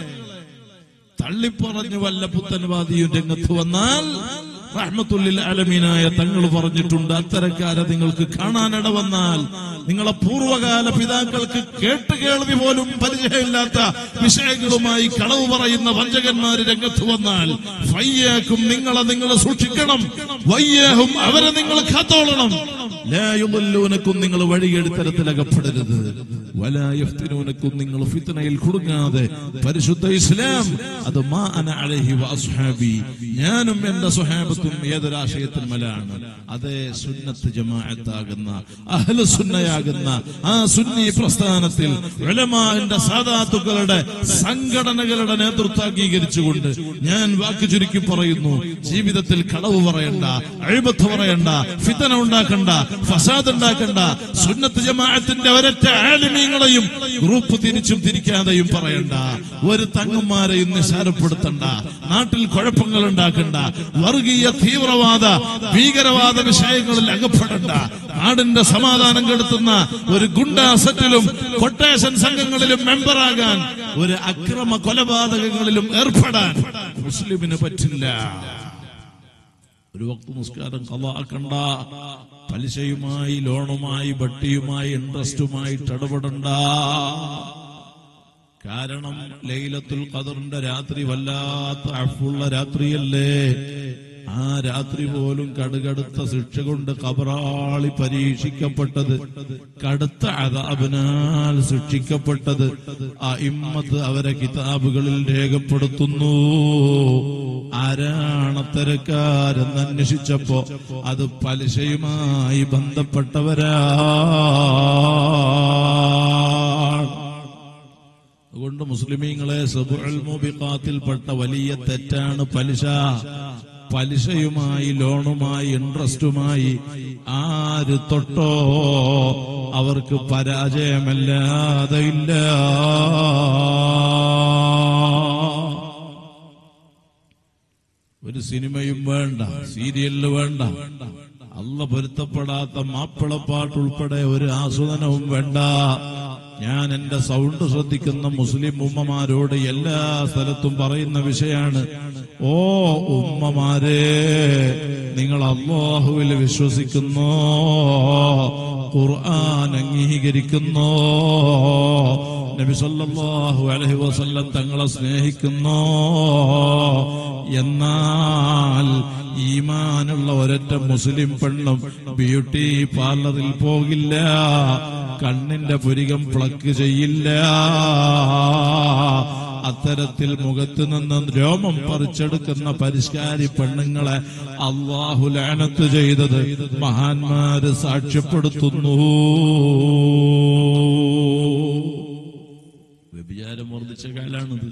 തള്ളിപ്പറഞ്ഞു വല്ല പുത്തൻവാദിയും രംഗത്ത് വന്നാൽ റഹ്മത്തുല്ലിൽ അലമീനായ തങ്ങൾ പറഞ്ഞിട്ടുണ്ട് അത്തരക്കാരെ നിങ്ങൾക്ക് കാണാനിട വന്നാൽ നിങ്ങളെ പൂർവകാല പിതാക്കൾക്ക് കേട്ട് കേൾവി പോലും പരിചയമില്ലാത്ത വിഷയങ്ങളുമായി കളവ് പറയുന്ന വഞ്ചകന്മാര് രംഗത്ത് വന്നാൽ ഫയ്യാക്കും നിങ്ങളെ നിങ്ങൾ സൂക്ഷിക്കണം വയ്യാഹും അവരെ നിങ്ങൾ കാത്തോളണം ലായുമല്ലൂനക്കും നിങ്ങൾ വഴികെടുത്തരത്തിൽ അകപ്പെടരുത് വലായഫ്തിനൂനക്കും നിങ്ങൾ ഫിത്തനയിൽ കുടുങ്ങാതെ പരിശുദ്ധ ഇസ്ലാം അത് മാ അന അലൈഹി വഅസ്ഹാബി ഞാനും എന്റെ സ്വഹാബത്തും ഏതൊരാശയത്തിന്മലാണ് അതേ സുന്നത്ത് ജമാഅത്താകുന്ന അഹ്ലു സുന്നയാകുന്ന ആ സുന്നി പ്രസ്ഥാനത്തിൽ ഉലമാന്റെ സാദാത്തുക്കളുടെ സംഘടനകളുടെ നേതൃത്വം അംഗീകരിച്ചുകൊണ്ട് ഞാൻ വാക്ക് ചുരുക്കി പറയുന്നു ജീവിതത്തിൽ കളവ് പറയണ്ട അഴിബത്ത് പറയണ്ട ഫിത്തന ഉണ്ടാക്കണ്ട ഫസാദ് ഉണ്ടാക്കണ്ട സുന്നത്ത് ജമാഅത്തിന്റെ ഒരൊറ്റ ആലിമീങ്ങളെയും ഗ്രൂപ്പ് തിരിച്ചും തിരിക്കാതെയും പറയണ്ട ഒരു തങ്ങന്മാരെയും നിസാരപ്പെടുത്തണ്ട നാട്ടിൽ കുഴപ്പങ്ങൾ ഉണ്ടാക്കണ്ട വർഗീയ തീവ്രവാദ ഭീകരവാദ വിഷയങ്ങളിൽ അകപ്പെടണ്ട നാടിന്റെ സമാധാനം കെടുത്തുന്ന ഒരു ഗുണ്ടാ സെറ്റിലും കൊട്ടേഷൻ സംഘങ്ങളിലും മെമ്പറാകാൻ ഒരു അക്രമ കൊലപാതകങ്ങളിലും ഏർപ്പെടാൻ മുസ്ലിമിന് പറ്റില്ല ഒരു വക്ത നിസ്കാരം കലാക്കണ്ട പലിശയുമായി ലോണുമായി ബട്ടിയുമായി ഇൻട്രസ്റ്റുമായിട്ട് ഇടപെടണ്ട കാരണം ലൈലത്തുൽ ഖദറിന്റെ രാത്രി വല്ലാത്ത അഫുള്ള രാത്രിയല്ലേ ആ രാത്രി പോലും കടുകടുത്ത ശിക്ഷ കൊണ്ട് കബറാളി പരീക്ഷിക്കപ്പെട്ടത് കടുത്ത അതാബിനാൽ ശിക്ഷിക്കപ്പെട്ടത് ആ ഇമ്മത്ത് അവരെ കിതാബുകളിൽ രേഖപ്പെടുത്തുന്നു ആരാണ് അത്തരക്കാരെന്ന് അന്വേഷിച്ചപ്പോ അത് പലിശയുമായി ബന്ധപ്പെട്ടവരാ അതുകൊണ്ട് മുസ്ലിമീങ്ങളെ സബുൽ മുബിഖാത്തിൽപ്പെട്ട വലിയ തെറ്റാണ് പലിശ പലിശയുമായി ലോണുമായി ഇൻട്രസ്റ്റുമായി ആര് തൊട്ടോ അവർക്ക് പരാജയമല്ലാതെ ഇല്ല ഒരു സിനിമയും വേണ്ട സീരിയലിന് വേണ്ട അല്ല പൊരുത്തപ്പെടാത്ത മാപ്പിളപ്പാട്ട് ഉൾപ്പെടെ ഒരു ആസ്വദനവും വേണ്ട ഞാൻ എന്റെ സൗണ്ട് ശ്രദ്ധിക്കുന്ന മുസ്ലിം ഉമ്മമാരോട് എല്ലാ സ്ഥലത്തും പറയുന്ന വിഷയാണ് ഓ ഉമ്മമാരെ നിങ്ങൾ അള്ളാഹുവിൽ വിശ്വസിക്കുന്നോ ഖുർആൻ അംഗീകരിക്കുന്നോ നബി സല്ലല്ലാഹു അലൈഹി വസല്ലം തങ്ങളെ സ്നേഹിക്കുന്നോ എന്നാൽ ഈമാനുള്ള ഒരൊറ്റ മുസ്ലിം പെണ്ണും ബ്യൂട്ടി പാർലറിൽ പോകില്ല കണ്ണിന്റെ പുരികം പ്ലക്ക് ചെയ്യില്ല അത്തരത്തിൽ മുഖത്ത് നിന്ന് രോമം പറിച്ചെടുക്കുന്ന പരിഷ്കാരി പെണ്ണുങ്ങളെ അള്ളാഹു ലാനത്ത് ചെയ്തത് മഹാന്മാര് സാക്ഷ്യപ്പെടുത്തുന്നു വ്യഭിചാരം വർദ്ധിച്ച കാലാണിത്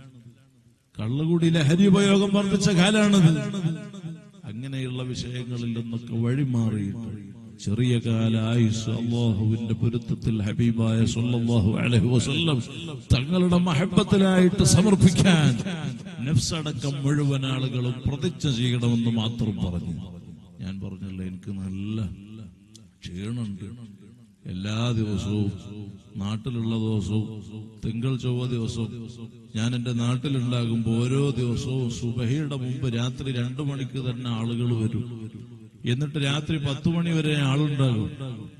കള്ളുകൂടി ലഹരി ഉപയോഗം വർദ്ധിച്ച കാലാണിത് അങ്ങനെയുള്ള വിഷയങ്ങളിൽ നിന്നൊക്കെ വഴിമാറിയിട്ട് ചെറിയ കാല ആയുസ് അള്ളാഹുവിന്റെ പൊരുത്തത്തിൽ ഹബീബായ സല്ലല്ലാഹു അലൈഹി വസല്ലം തങ്ങളുടെ മഹബത്തിലായിട്ട് സമർപ്പിക്കാൻ നഫ്സടക്കം മുഴുവൻ ആളുകളും പ്രതിജ്ഞ ചെയ്യണമെന്ന് മാത്രം പറഞ്ഞു ഞാൻ പറഞ്ഞല്ലോ എനിക്ക് നല്ല ക്ഷീണുണ്ട് എല്ലാ ദിവസവും നാട്ടിലുള്ള ദിവസവും തിങ്കൾ ചൊവ്വ ദിവസവും ഞാൻ എന്റെ നാട്ടിലുണ്ടാകുമ്പോൾ ഓരോ ദിവസവും സുബഹിയുടെ മുമ്പ് രാത്രി രണ്ടു മണിക്ക് തന്നെ ആളുകൾ വരും എന്നിട്ട് രാത്രി പത്തു മണി വരെ ആളുണ്ടാകും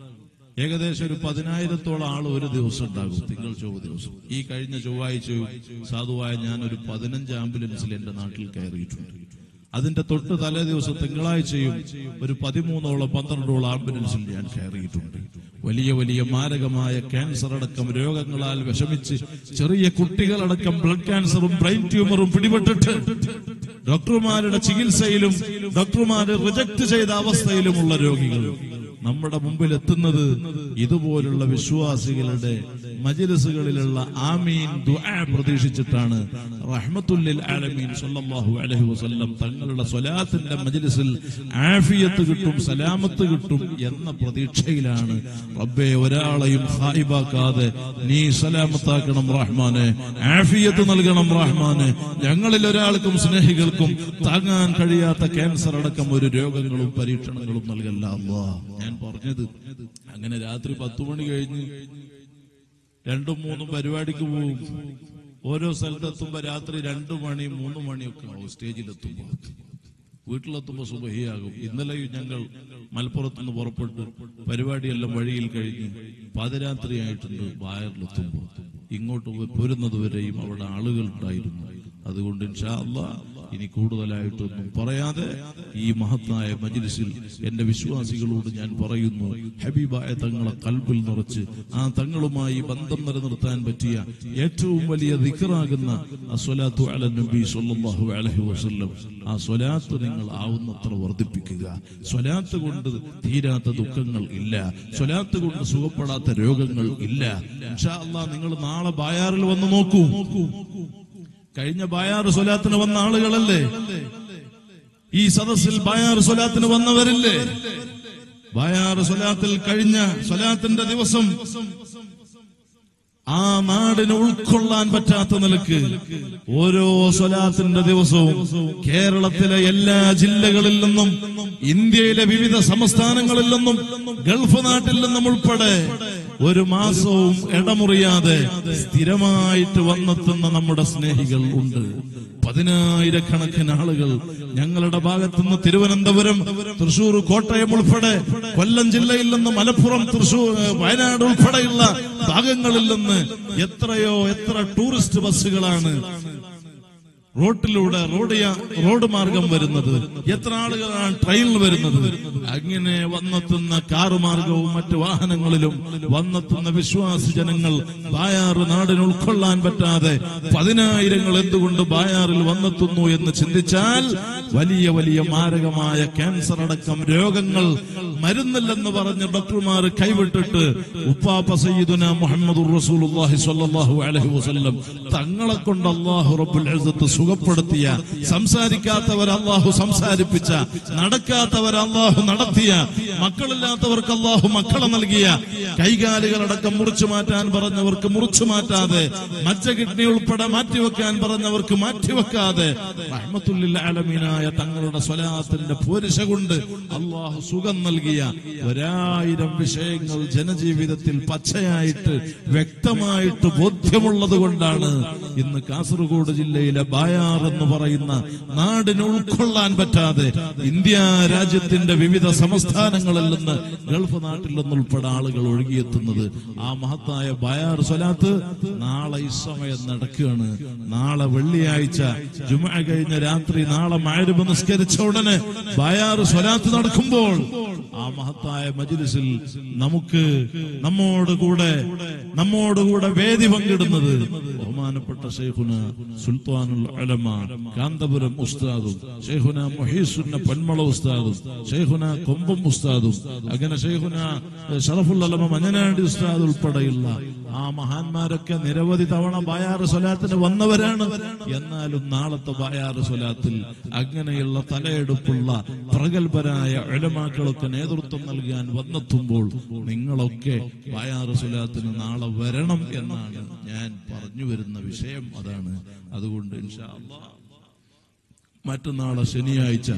ഏകദേശം ഒരു പതിനായിരത്തോളം ആൾ ഒരു ദിവസം ഉണ്ടാകും തിങ്കൾ ചൊവ്വ ദിവസം ഈ കഴിഞ്ഞ ചൊവ്വാഴ്ചയും സാധുവായ ഞാൻ ഒരു പതിനഞ്ച് ആംബുലൻസിൽ എന്റെ നാട്ടിൽ കയറിയിട്ടുണ്ട് അതിന്റെ തൊട്ട് തലേ ദിവസം തിങ്കളാഴ്ചയും ഒരു പതിമൂന്നോളം പന്ത്രണ്ടോളം ആംബുലൻസിൽ ഞാൻ കയറിയിട്ടുണ്ട് വലിയ വലിയ മാരകമായ ക്യാൻസർ അടക്കം രോഗങ്ങളാൽ വിഷമിച്ച് ചെറിയ കുട്ടികളടക്കം ബ്ലഡ് ക്യാൻസറും ബ്രെയിൻ ട്യൂമറും പിടിപെട്ടിട്ട് ഡോക്ടർമാരുടെ ചികിത്സയിലും ഡോക്ടർമാരെ റിജക്ട് ചെയ്ത അവസ്ഥയിലുമുള്ള രോഗികൾ നമ്മുടെ മുമ്പിൽ എത്തുന്നത് ഇതുപോലുള്ള വിശ്വാസികളുടെ മജിലിസുകളിലുള്ള ആമീൻ ദുആ പ്രതീക്ഷിച്ചിട്ടാണ് റഹ്മത്തുല്ലിൽ ആലമീൻ സല്ലല്ലാഹു അലൈഹി വസല്ലം തങ്ങളുടെ സ്വലാത്തിന്റെ മജിലിസിൽ ആഫിയത്ത് കിട്ടും സലാമത്ത് കിട്ടും എന്ന പ്രതീക്ഷയിലാണ് റബ്ബെ ഒരാളെയും ഹായിബാക്കാതെ നീ സലാമത്താക്കണം റഹ്മാനെ ആഫിയത്ത് നൽകണം റഹ്മാനെ ഞങ്ങളിൽ ഒരാൾക്കും സ്നേഹികൾക്കും താങ്ങാൻ കഴിയാത്ത ക്യാൻസർ അടക്കം ഒരു രോഗങ്ങളും പരീക്ഷണങ്ങളും നൽകല്ല അല്ലാ ഞാൻ പറഞ്ഞത് അങ്ങനെ രാത്രി പത്തു മണി കഴിഞ്ഞ് രണ്ടും മൂന്നും പരിപാടിക്ക് പോകും ഓരോ സ്ഥലത്തെത്തുമ്പോ രാത്രി രണ്ടു മണി മൂന്ന് മണിയൊക്കെ ആവും സ്റ്റേജിലെത്തുമ്പോ വീട്ടിലെത്തുമ്പോ സുബഹിയാകും ഇന്നലെയും ഞങ്ങൾ മലപ്പുറത്ത് നിന്ന് പുറപ്പെട്ട് പരിപാടിയെല്ലാം വഴിയിൽ കഴിഞ്ഞ് പാതിരാത്രിയായിട്ടുണ്ട് വായറിലെത്തുമ്പോ ഇങ്ങോട്ട് പോരുന്നത് വരെയും അവിടെ ആളുകൾ ഉണ്ടായിരുന്നു അതുകൊണ്ട് ഇൻഷാ അല്ലാ ഇനി കൂടുതലായിട്ടൊന്നും പറയാതെ ഈ മഹത്തായ മജിലിസിൽ എന്റെ വിശ്വാസികളോട് ഞാൻ പറയുന്നു ഹബീബായ തങ്ങളെ കൽബിൽ നിറച്ച് ആ തങ്ങളുമായി ബന്ധം നിലനിർത്താൻ പറ്റിയ ഏറ്റവും വലിയ ദിക്കറാകുന്ന അസ്വലാത്തു അല നബി സല്ലല്ലാഹു അലൈഹി വസല്ലം ആ സ്വലാത്ത് നിങ്ങൾ ആവുന്നത്ര വർദ്ധിപ്പിക്കുക സ്വലാത്ത് കൊണ്ട് തീരാത്ത ദുഃഖങ്ങൾ ഇല്ല സ്വലാത്ത് കൊണ്ട് സുഖപ്പെടാത്ത രോഗങ്ങൾ ഇല്ല ഇൻഷാ അല്ലാ നിങ്ങൾ നാളെ ബായാറിൽ വന്ന് നോക്കൂ കഴിഞ്ഞ ബായാറ് സ്വലാത്തിന് വന്ന ആളുകളല്ലേ ഈ സദസ്സിൽ ബായാറ് സ്വലാത്തിന് വന്നവരില്ലേ ബായാറ് സ്വലാത്തിൽ കഴിഞ്ഞ സ്വലാത്തിന്റെ ദിവസം ആ നാടിനെ ഉൾക്കൊള്ളാൻ പറ്റാത്ത നിലക്ക് ഓരോ സ്വലാത്തിന്റെ ദിവസവും കേരളത്തിലെ എല്ലാ ജില്ലകളിൽ നിന്നും ഇന്ത്യയിലെ വിവിധ സംസ്ഥാനങ്ങളിൽ നിന്നും ഗൾഫ് നാട്ടിൽ നിന്നും ഉൾപ്പെടെ ഒരു മാസവും ഇടമുറിയാതെ സ്ഥിരമായിട്ട് വന്നെത്തുന്ന നമ്മുടെ സ്നേഹികൾ ഉണ്ട് പതിനായിരക്കണക്കിന് ആളുകൾ ഞങ്ങളുടെ ഭാഗത്തുനിന്ന് തിരുവനന്തപുരം തൃശൂർ കോട്ടയം ഉൾപ്പെടെ കൊല്ലം ജില്ലയിൽ നിന്ന് മലപ്പുറം തൃശൂർ വയനാട് ഉൾപ്പെടെയുള്ള ഭാഗങ്ങളിൽ നിന്ന് എത്രയോ എത്ര ടൂറിസ്റ്റ് ബസ്സുകളാണ് റോട്ടിലൂടെ റോഡ് യാ- റോഡ് മാർഗം വരുന്നത് എത്ര ആളുകളാണ് ട്രെയിനിൽ വരുന്നത് അങ്ങനെ വന്നെത്തുന്ന കാറ് മാർഗവും മറ്റു വാഹനങ്ങളിലും വന്നെത്തുന്ന വിശ്വാസി ജനങ്ങൾ ബായാറ് നാടിന് ഉൾക്കൊള്ളാൻ പറ്റാതെ പതിനായിരങ്ങൾ എന്തുകൊണ്ട് ബായാറിൽ വന്നെത്തുന്നു എന്ന് ചിന്തിച്ചാൽ വലിയ വലിയ മാരകമായ ക്യാൻസർ അടക്കം രോഗങ്ങൾ മരുന്നില്ലെന്ന് പറഞ്ഞ് ഡോക്ടർമാർ കൈവിട്ടിട്ട് ഉപ്പാപ്പ സയ്യിദുന മുഹമ്മദ് റസൂലുള്ളാഹി സ്വല്ലല്ലാഹു അലൈഹി വസല്ലം തങ്ങളെ കൊണ്ട് അല്ലാഹു റബ്ബുൽ ഇസ്സത്ത് സുഖപ്പെടുത്തിയ സംസാരിക്കാത്തവർ അല്ലാഹു സംസാരിപ്പിച്ച നടക്കാത്തവർ അല്ലാഹു നടത്തിയ മക്കളില്ലാത്തവർക്ക് അല്ലാഹു മക്കളെ നൽകിയ കൈകാലുകളടക്കം മുറിച്ചു മാറ്റാൻ പറഞ്ഞവർക്ക് മുറിച്ചു മാറ്റാതെ മജ്ജ കിഡ്നി ഉൾപ്പെടെ മാറ്റിവെക്കാൻ പറഞ്ഞവർക്ക് മാറ്റിവെക്കാതെ റഹ്മത്തുല്ലിൽ ആലമീനായ തങ്ങളുടെ സ്വലാത്തിന്റെ പോരിശ കൊണ്ട് അള്ളാഹു സുഖം നൽകിയ ഒരായിരം വിഷയങ്ങൾ ജനജീവിതത്തിൽ പച്ചയായിട്ട് വ്യക്തമായിട്ട് ബോധ്യമുള്ളത് കൊണ്ടാണ് ഇന്ന് കാസർഗോഡ് ജില്ലയിലെ ബായാർ എന്ന് പറയുന്ന നാടിന് ഉൾക്കൊള്ളാൻ പറ്റാതെ ഇന്ത്യ രാജ്യത്തിന്റെ വിവിധ സംസ്ഥാനങ്ങളിൽ നിന്ന് ഗൾഫ് നാട്ടിൽ നിന്നുൾപ്പെടെ ആളുകൾ ഒഴുകിയെത്തുന്നത് ആ മഹത്തായ ബയാർ സ്വലാത്ത് നാളെ ഈ സമയം നടക്കുകയാണ് നാളെ വെള്ളിയാഴ്ച ജുമ കഴിഞ്ഞ രാത്രി നാളെ മഴരുമ നിസ്കരിച്ച ഉടനെ ബയാർ സ്വലാത്ത് നടക്കുമ്പോൾ ആ മഹത്തായ മജിലിസിൽ നമുക്ക് നമ്മോട് കൂടെ നമ്മോട് കൂടെ വേദി പങ്കിടുന്നത് ബഹുമാനപ്പെട്ട ഷെയ്ഖുന സുൽത്താനുൽ അലമ കാന്തപുരം ഉസ്താദും ഷെയ്ഖുന മൊഹീസുന്ന പന്മള ഉസ്താദും ഷെയ്ഖുന കൊമ്പം ഉസ്താദും അങ്ങനെ ഷെയ്ഖുന ഷറഫുൽ അലമ മഞ്ഞനാടി ഉസ്താദ് ഉൾപ്പെടെയുള്ള ആ മഹാന്മാരൊക്കെ നിരവധി തവണ ബായാറ് സ്വലാത്തിന് വന്നവരാണ് എന്നാലും നാളത്തെ ബായാറ് സ്വലാത്തിൽ അങ്ങനെയുള്ള തലയെടുപ്പുള്ള പ്രഗത്ഭരായ ഒലമാക്കളൊക്കെ നേതൃത്വം നൽകാൻ വന്നെത്തുമ്പോൾ നിങ്ങളൊക്കെ ബായാറ് സ്വലാത്തിന് നാളെ വരണം എന്നാണ് ഞാൻ പറഞ്ഞു വരുന്ന വിഷയം അതാണ് അതുകൊണ്ട് ഇൻഷാ അല്ലാഹ് മറ്റന്നാളെ ശനിയാഴ്ച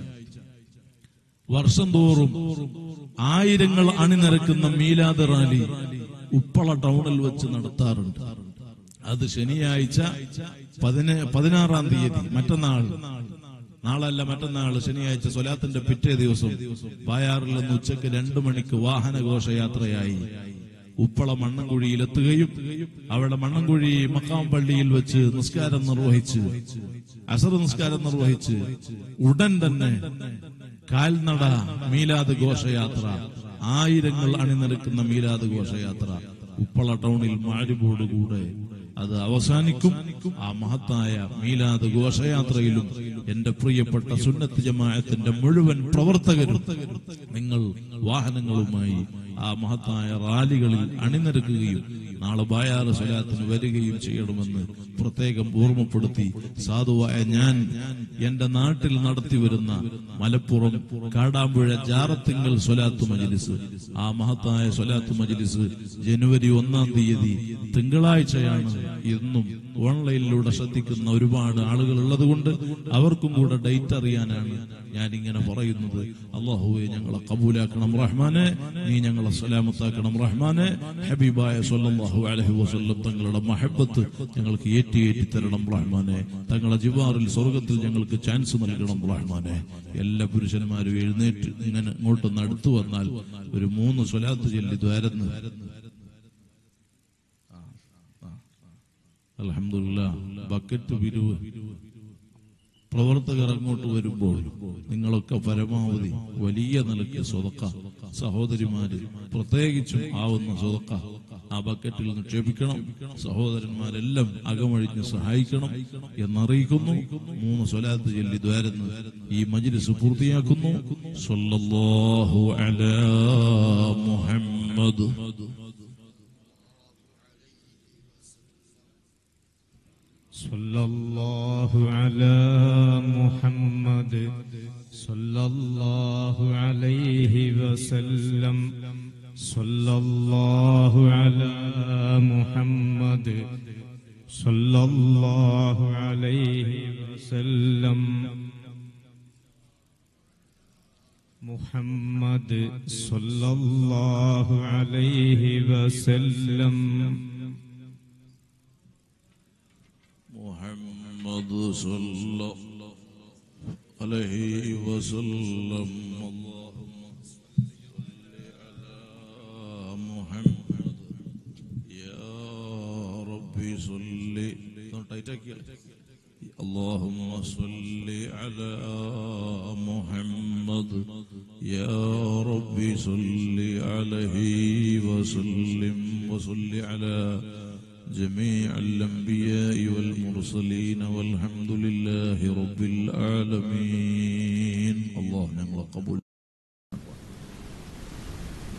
വർഷം തോറും ആയിരങ്ങൾ അണിനിരക്കുന്ന മീലാദ് റാലി ഉപ്പള ടൗണിൽ വെച്ച് നടത്താറുണ്ട് അത് ശനിയാഴ്ച പതിന പതിനാറാം തീയതി മറ്റന്നാൾ നാളല്ല മറ്റന്നാൾ ശനിയാഴ്ച സ്വലാത്തിന്റെ പിറ്റേ ദിവസം പായാറിൽ നിന്ന് ഉച്ചയ്ക്ക് രണ്ടു മണിക്ക് വാഹന ഘോഷയാത്രയായി ഉപ്പള മണ്ണൻകുഴിയിലെത്തുകയും അവിടെ മണ്ണൻകുഴി മക്കാം പള്ളിയിൽ വെച്ച് നിസ്കാരം നിർവഹിച്ച് അസർ നിസ്കാരം നിർവഹിച്ച് ഉടൻ തന്നെ കാൽനട മീലാദ് ഘോഷയാത്ര ആയിരങ്ങൾ അണിനിരക്കുന്ന മീലാദ് ഘോഷയാത്ര ഉപ്പള ടൗണിൽ മാരിബോടുകൂടെ അത് അവസാനിക്കും ആ മഹത്തായ മീലാദ് ഘോഷയാത്രയിലും എന്റെ പ്രിയപ്പെട്ട സുന്നത്ത് ജമാഅത്തിന്റെ മുഴുവൻ പ്രവർത്തകരും നിങ്ങൾ വാഹനങ്ങളുമായി ആ മഹത്തായ റാലികളിൽ അണിനിരക്കുകയും നാളെ ബായാറ് സ്വലാത്തിന് വരികയും ചെയ്യണമെന്ന് പ്രത്യേകം ഓർമ്മപ്പെടുത്തി സാധുവായ ഞാൻ എന്റെ നാട്ടിൽ നടത്തി വരുന്ന മലപ്പുറം കാടാമ്പുഴ ജാറത്തിങ്കൽ സ്വലാത്ത് മജിലിസ് ആ മഹത്തായ സ്വലാത്ത് മജിലിസ് ജനുവരി ഒന്നാം തീയതി തിങ്കളാഴ്ചയാണ് ഇന്നും ഓൺലൈനിലൂടെ ശ്രദ്ധിക്കുന്ന ഒരുപാട് ആളുകൾ ഉള്ളതുകൊണ്ട് അവർക്കും കൂടെ ഡേറ്റ് അറിയാനാണ് ഞാൻ ഇങ്ങനെ പറയുന്നത് അള്ളാഹുവെ ഞങ്ങളെ കബൂലാക്കണം റഹ്മാനെ നീ ഞങ്ങളെ സലാമത്താക്കണം റഹ്മാനെ ഹബീബായ സല്ലല്ലാഹു അലൈഹി വസല്ലം തങ്ങളുടെ മഹബത്ത് ഞങ്ങൾക്ക് ഏറ്റി ഏറ്റി തരണം റഹ്മാനെ തങ്ങളുടെ ജിവാറിൽ സ്വർഗത്തിൽ ഞങ്ങൾക്ക് ചാൻസ് നൽകണം റഹ്മാനെ എല്ലാ പുരുഷന്മാരും എഴുന്നേറ്റ് ഇങ്ങനെ ഇങ്ങോട്ടൊന്ന് അടുത്തു വന്നാൽ ഒരു മൂന്ന് സ്വലാത്ത് ചൊല്ലി ദ്വാരന്ന് അലഹമില്ല ബക്കറ്റ് പിരിവ് പ്രവർത്തകർ അങ്ങോട്ട് വരുമ്പോൾ നിങ്ങളൊക്കെ പരമാവധി വലിയ നിലയ്ക്ക് സ്വതക്ക സഹോദരിമാര് പ്രത്യേകിച്ചും ആവുന്ന സ്വതക്ക ആ ബക്കറ്റിൽ നിക്ഷേപിക്കണം സഹോദരന്മാരെല്ലാം അകമഴിഞ്ഞ് സഹായിക്കണം എന്നറിയിക്കുന്നു മൂന്ന് സ്വലാത്ത് ചൊല്ലി ദ്വാരന്ന് ഈ മജിലിസ് പൂർത്തിയാക്കുന്നു സല്ലല്ലാഹു അലാ മുഹമ്മദ് صلى الله على محمد صلى الله عليه وسلم صلى الله على محمد صلى الله عليه وسلم محمد صلى الله عليه وسلم محمد صلى الله عليه وسلم اللهم صل على محمد يا ربي صل اللهم صل على محمد يا ربي صل عليه وسلم وصل على جميع الأنبياء والمرسلين والحمد لله رب العالمين الله نعم قبول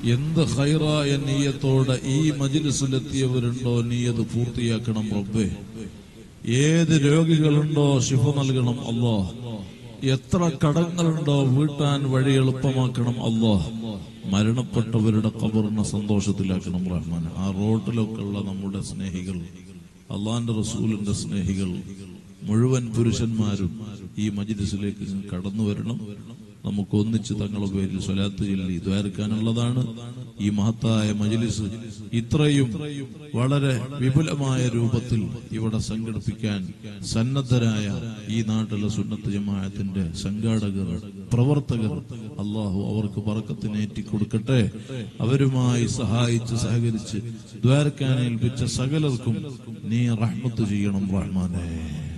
എന്ത് ഹൈറായ നീയത്തോടെ ഈ മജിലിസിലെത്തിയവരുണ്ടോ നീ അത് പൂർത്തിയാക്കണം റബ്ബേ ഏത് രോഗികളുണ്ടോ ശിഫ നൽകണം അല്ലോ എത്ര കടങ്ങളുണ്ടോ വീട്ടാൻ വഴി എളുപ്പമാക്കണം അല്ലോ മരണപ്പെട്ടവരുടെ കബറിനെ സന്തോഷത്തിലാക്കണം റഹ്മാൻ ആ റോഡിലൊക്കെ ഉള്ള നമ്മുടെ സ്നേഹികൾ അള്ളാന്റെ റസൂലിന്റെ സ്നേഹികൾ മുഴുവൻ പുരുഷന്മാരും ഈ മജിലിസിലേക്ക് കടന്നു വരണം നമുക്ക് ഒന്നിച്ച് തങ്ങളുടെ പേരിൽ സ്വലാത്ത് ചൊല്ലി ദ്വാരക്കാനുള്ളതാണ് ഈ മഹത്തായ മജിലിസ് ഇത്രയും വളരെ വിപുലമായ രൂപത്തിൽ ഇവിടെ സംഘടിപ്പിക്കാൻ സന്നദ്ധരായ ഈ നാട്ടിലെ സുന്നത്ത് ജമാഅത്തിന്റെ സംഘാടകർ പ്രവർത്തകർ അള്ളാഹു അവർക്ക് പറക്കത്തിനേറ്റി കൊടുക്കട്ടെ അവരുമായി സഹായിച്ച് സഹകരിച്ച് ദ്വാരക്കാൻ ഏൽപ്പിച്ച സകലർക്കും നീ റഹ്മത്ത് ചെയ്യണം റഹ്മാനെ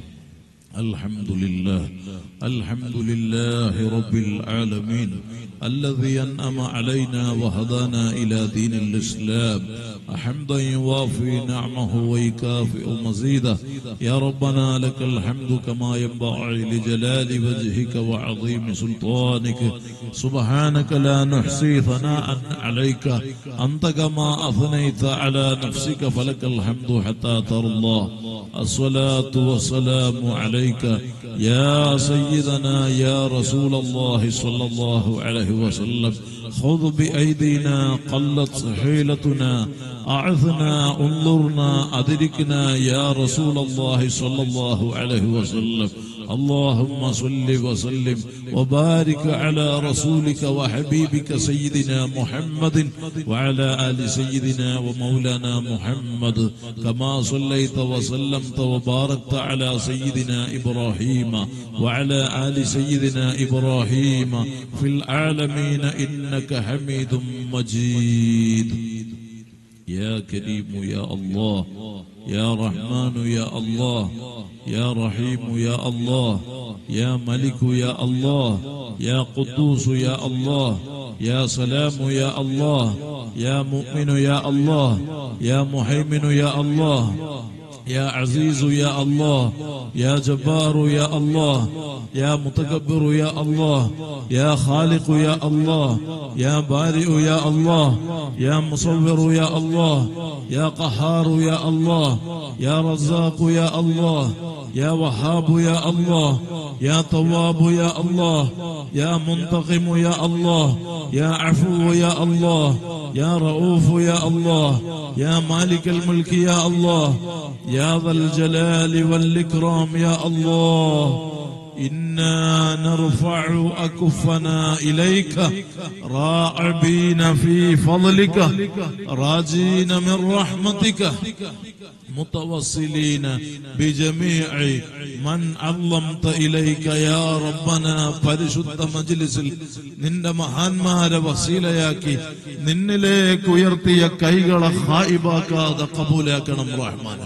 الحمد لله الحمد لله رب العالمين الذي أنعم علينا وهدانا إلى دين الإسلام حمدا يوافي نعمه ويكافئ مزيده يا ربنا لك الحمد كما ينبغي لجلال وجهك وعظيم سلطانك سبحانك لا نحصي ثناء عليك أنت كما أثنيت على نفسك فلك الحمد حتى ترضى الصلاة والسلام عليك يا سيدنا يا رسول الله صلى الله عليه وسلم خذ بأيدينا قلت حيلتنا أعثنا انظرنا أدركنا يا رسول الله صلى الله عليه وسلم اللهم صل وسلم وبارك على رسولك وحبيبك سيدنا محمد وعلى آل سيدنا ومولانا محمد كما صليت وسلمت وباركت على سيدنا إبراهيم وعلى آل سيدنا إبراهيم في العالمين إنك حميد مجيد يا كريم يا الله يا رحمن يا الله يا رحيم يا الله يا ملك يا الله يا قدوس يا الله يا سلام يا الله يا مؤمن يا الله يا محيمن يا الله يا عزيز يا الله يا جبار يا الله يا متكبر يا الله يا خالق يا الله يا بارئ يا الله يا مصور يا الله يا قهار يا الله يا رزاق يا الله يا وهاب يا الله يا تواب يا الله يا منتقم يا الله يا عفو يا الله يا رؤوف يا الله يا مالك الملك يا الله يا ذا الجلال والإكرام يا الله إنا نرفع أكفنا إليك راعبين في فضلك راجين من رحمتك متوصلين بجميع من عظمت إليك يا ربنا പരിശുദ്ധ മജ്ലിസിൽ നിന്റെ മഹാന്മാരെ വസീലയാക്കി നിന്നിലേക്ക് ഉയർത്തിയ കൈകളെ ഹായിബാക്കാതെ കബൂലാക്കണം റഹ്മാൻ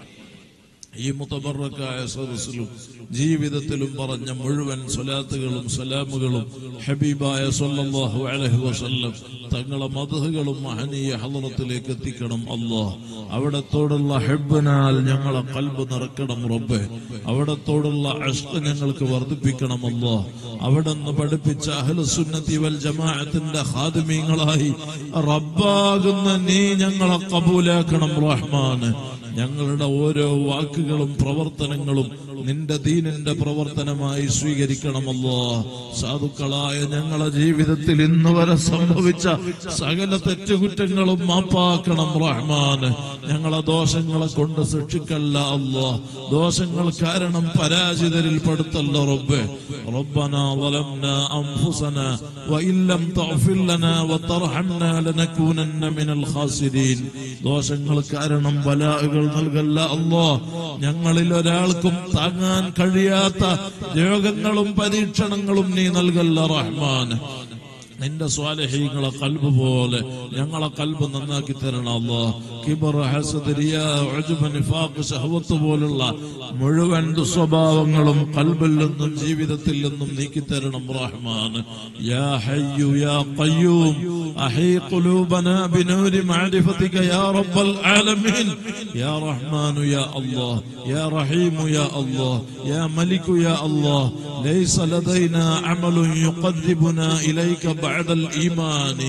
ഈ മുത്തബറക്കായ സദസ്സിലും ജീവിതത്തിലും പറഞ്ഞ മുഴുവൻ സ്വലാത്തുകളും സലാമുകളും ഹബീബായ സല്ലല്ലാഹു അലൈഹി വസല്ലം തങ്ങളെ മധുകളും മഹനീയ ഹലറത്തിലേക്ക് എത്തിക്കണം അല്ലാഹ് അവിടത്തോടുള്ള ഹെബിനാൽ ഞങ്ങളെ കൽബ് നിറക്കണം റബ്ബെ അവിടത്തോടുള്ള അഷ്ക ഞങ്ങൾക്ക് വർദ്ധിപ്പിക്കണം അല്ലാഹ് അവിടുന്ന് പഠിപ്പിച്ച അഹ്ലുസുന്നത്തി വൽ ജമാഅത്തിന്റെ ഹാദിമീങ്ങളായി റബ്ബാകുന്ന നീ ഞങ്ങളെ കബൂലാക്കണം റഹ്മാന് ഞങ്ങളുടെ ഓരോ വാക്കുകളും പ്രവർത്തനങ്ങളും നിന്റെ ദീനിന്റെ പ്രവർത്തനമായി സ്വീകരിക്കണമല്ലോ സാധുക്കളായ ഞങ്ങളെ ജീവിതത്തിൽ ഇന്ന് വരെ സംഭവിച്ച സകല തെറ്റുകുറ്റങ്ങളും മാപ്പാക്കണം റഹ്മാൻ ഞങ്ങളെ ദോഷങ്ങളെ കൊണ്ട് ശിക്ഷിക്കല്ല അല്ലോ ദോഷങ്ങൾ കാരണം പരാജിതരിൽ പെടുത്തല്ല റബ്ബെ ربنا ظلمنا أنفسنا وإن لم تغفر لنا وترحمنا لنكونن من الخاسرين ദോഷങ്ങൾ കാരണം ബലാഹുകൾ നൽകല്ല അല്ലോ ഞങ്ങളിൽ ഒരാൾക്കും താങ്ങാൻ കഴിയാത്ത രോഗങ്ങളും പരീക്ഷണങ്ങളും നീ നൽകല്ല റഹ്മാൻ നിന്റെ സ്വാലഹീങ്ങളെ കൽബ് പോലെ ഞങ്ങളെ കൽബ് നന്നാക്കി തരണം അല്ലോ കിബർ ഹസദ് റിയാ ഉജ്ബ് നിഫാഖ് ശഹവത്ത് പോലുള്ള മുഴുവൻ ദുസ്വഭാവങ്ങളും കൽബിൽ നിന്നും ജീവിതത്തിൽ നിന്നും നീക്കി തരണം റഹ്മാൻ യാ ഹയ്യു യാ ഖയ്യൂം അഹീ ഖുലൂബനാ ബിനൂരി മഅരിഫതിക യാ റബ്ബൽ ആലമീൻ യാ റഹ്മാൻ യാ അല്ലാഹ് യാ റഹീം യാ അല്ലാഹ് യാ മലിക് യാ അല്ലാഹ് ليس لدينا عمل يقربنا إليك بعد الإيمان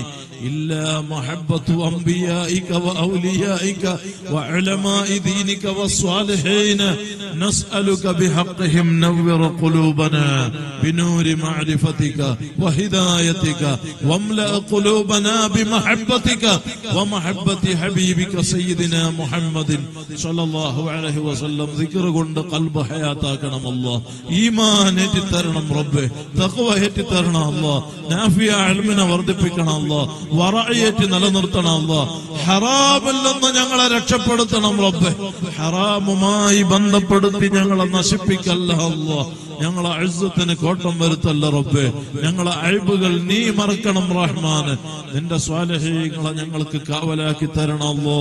إلا محبة أنبيائك وأوليائك وعلماء دينك والصالحين نسألك بحقهم نور قلوبنا بنور معرفتك وهدايتك واملأ قلوبنا بمحبتك ومحبة حبيبك سيدنا محمد صلى الله عليه وسلم ذكر കൊണ്ട് قلب حياتاക്കണം അല്ലാഹ് ഈമാൻ ഏറ്റിത്തരണം റബ്ബേ തഖ്വ ഏറ്റിത്തരണം അല്ലാഹ് നാഫിയ ഇൽമിനെ വർദ്ധിപ്പിക്കണം അല്ലാഹ് വറഅയേറ്റ് നിലനിർത്തണം അല്ലാഹ് ഹറാമിൽ നിന്ന് ഞങ്ങളെ രക്ഷപ്പെടുത്തണം റബ്ബേ ഹറാമുമായി ബന്ധപ്പെടുത്തി ഞങ്ങളെ നശിപ്പിക്കല്ല അല്ലാഹ് ഞങ്ങളെ അഴുസത്തിന് കോട്ടം വരുത്തല്ല റബ്ബേ ഞങ്ങളെ അഴിബുകൾ നീ മറക്കണം റഹ്മാന് നിന്റെ സ്വാലഹീങ്ങളെ ഞങ്ങൾക്ക് കാവലാക്കി തരണം അല്ലോ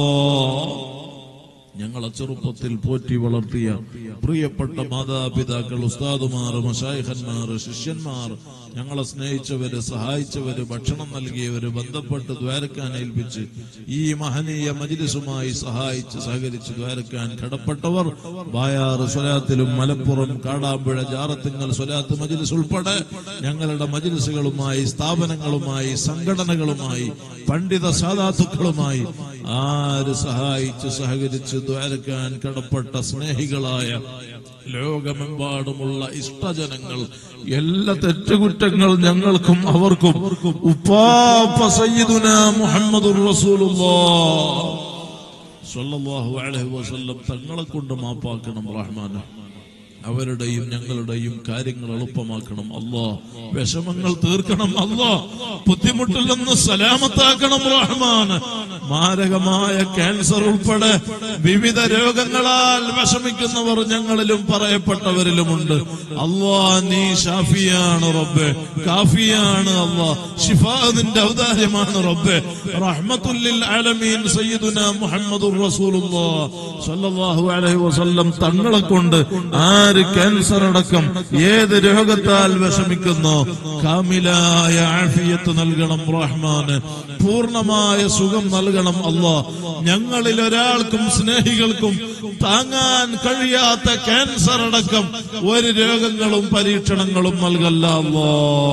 ഞങ്ങളെ ചെറുപ്പത്തിൽ പോറ്റി വളർത്തിയ പ്രിയപ്പെട്ട മാതാപിതാക്കൾ ഉസ്താദുമാർ മഷായിഖന്മാർ ശിഷ്യന്മാർ ഞങ്ങളെ സ്നേഹിച്ചവര് സഹായിച്ചവര് ഭക്ഷണം നൽകിയവര് ബന്ധപ്പെട്ട് ദ്വാരക്കാൻ ഏൽപ്പിച്ച് ഈ മഹനീയ മജിലിസുമായി സഹായിച്ച് സഹകരിച്ച് ദ്വാരക്കാൻ കടപ്പെട്ടവർ ബായാറ് സ്വലാത്തിലും മലപ്പുറം കാടാമ്പുഴ ജാറത്തിങ്ങൽ സ്വലാത്ത് മജിലിസ് ഉൾപ്പെടെ ഞങ്ങളുടെ മജിലിസുകളുമായി സ്ഥാപനങ്ങളുമായി സംഘടനകളുമായി പണ്ഡിത സാധാത്തുക്കളുമായി ആര് സഹായിച്ച് സഹകരിച്ച് ദ്വാരക്കാൻ കടപ്പെട്ട സ്നേഹികളായ ലോകമെമ്പാടുമുള്ള ഇഷ്ടജനങ്ങൾ എല്ലാ തെറ്റുകുറ്റങ്ങൾ ഞങ്ങൾക്കും അവർക്കും ഉപ്പാപ്പ സയ്യിദുന മുഹമ്മദുർ റസൂലുള്ളാഹ് സ്വല്ലല്ലാഹു അലൈഹി വസല്ലം തങ്ങളെ കൊണ്ട് മാപ്പാക്കണം റഹ്മാൻ അവരുടെയും ഞങ്ങളുടെയും കാര്യങ്ങൾ എളുപ്പമാക്കണം അല്ലാ വിഷമങ്ങൾ തീർക്കണം അല്ലാ ബുദ്ധിമുട്ടിൽ നിന്ന് സലാമത്താക്കണം റഹ്മാൻ മാരകമായ ക്യാൻസർ ഉൾപ്പെടെ വിവിധ രോഗങ്ങളാൽ വിഷമിക്കുന്നവർ ഞങ്ങളിലും പറയപ്പെട്ടവരിലുമുണ്ട് അല്ലാ നീ ഷാഫിയാണ് റബ്ബെ കാഫിയാണ് അല്ലാ ഷിഫാ നിന്റെ ഔദാര്യമാണ് റബ്ബെ റഹ്മത്തുല്ലിൽ ആലമീൻ സയ്യിദുന മുഹമ്മദുർ റസൂലുള്ളാഹ് സ്വല്ലല്ലാഹു അലൈഹി വസല്ലം തങ്ങളെ കൊണ്ട് ആര് ക്യാൻസർ അടക്കം ഏത് രോഗത്താൽ വിഷമിക്കുന്നോ കാമിലായ ആഫിയത്ത് നൽകണം റഹ്മാന് പൂർണ്ണമായ സുഖം നൽകണം അല്ലാ ഞങ്ങളിൽ ഒരാൾക്കും സ്നേഹികൾക്കും താങ്ങാൻ കഴിയാത്ത ക്യാൻസർ അടക്കം ഒരു രോഗങ്ങളും പരീക്ഷണങ്ങളും നൽകല്ല അല്ലാ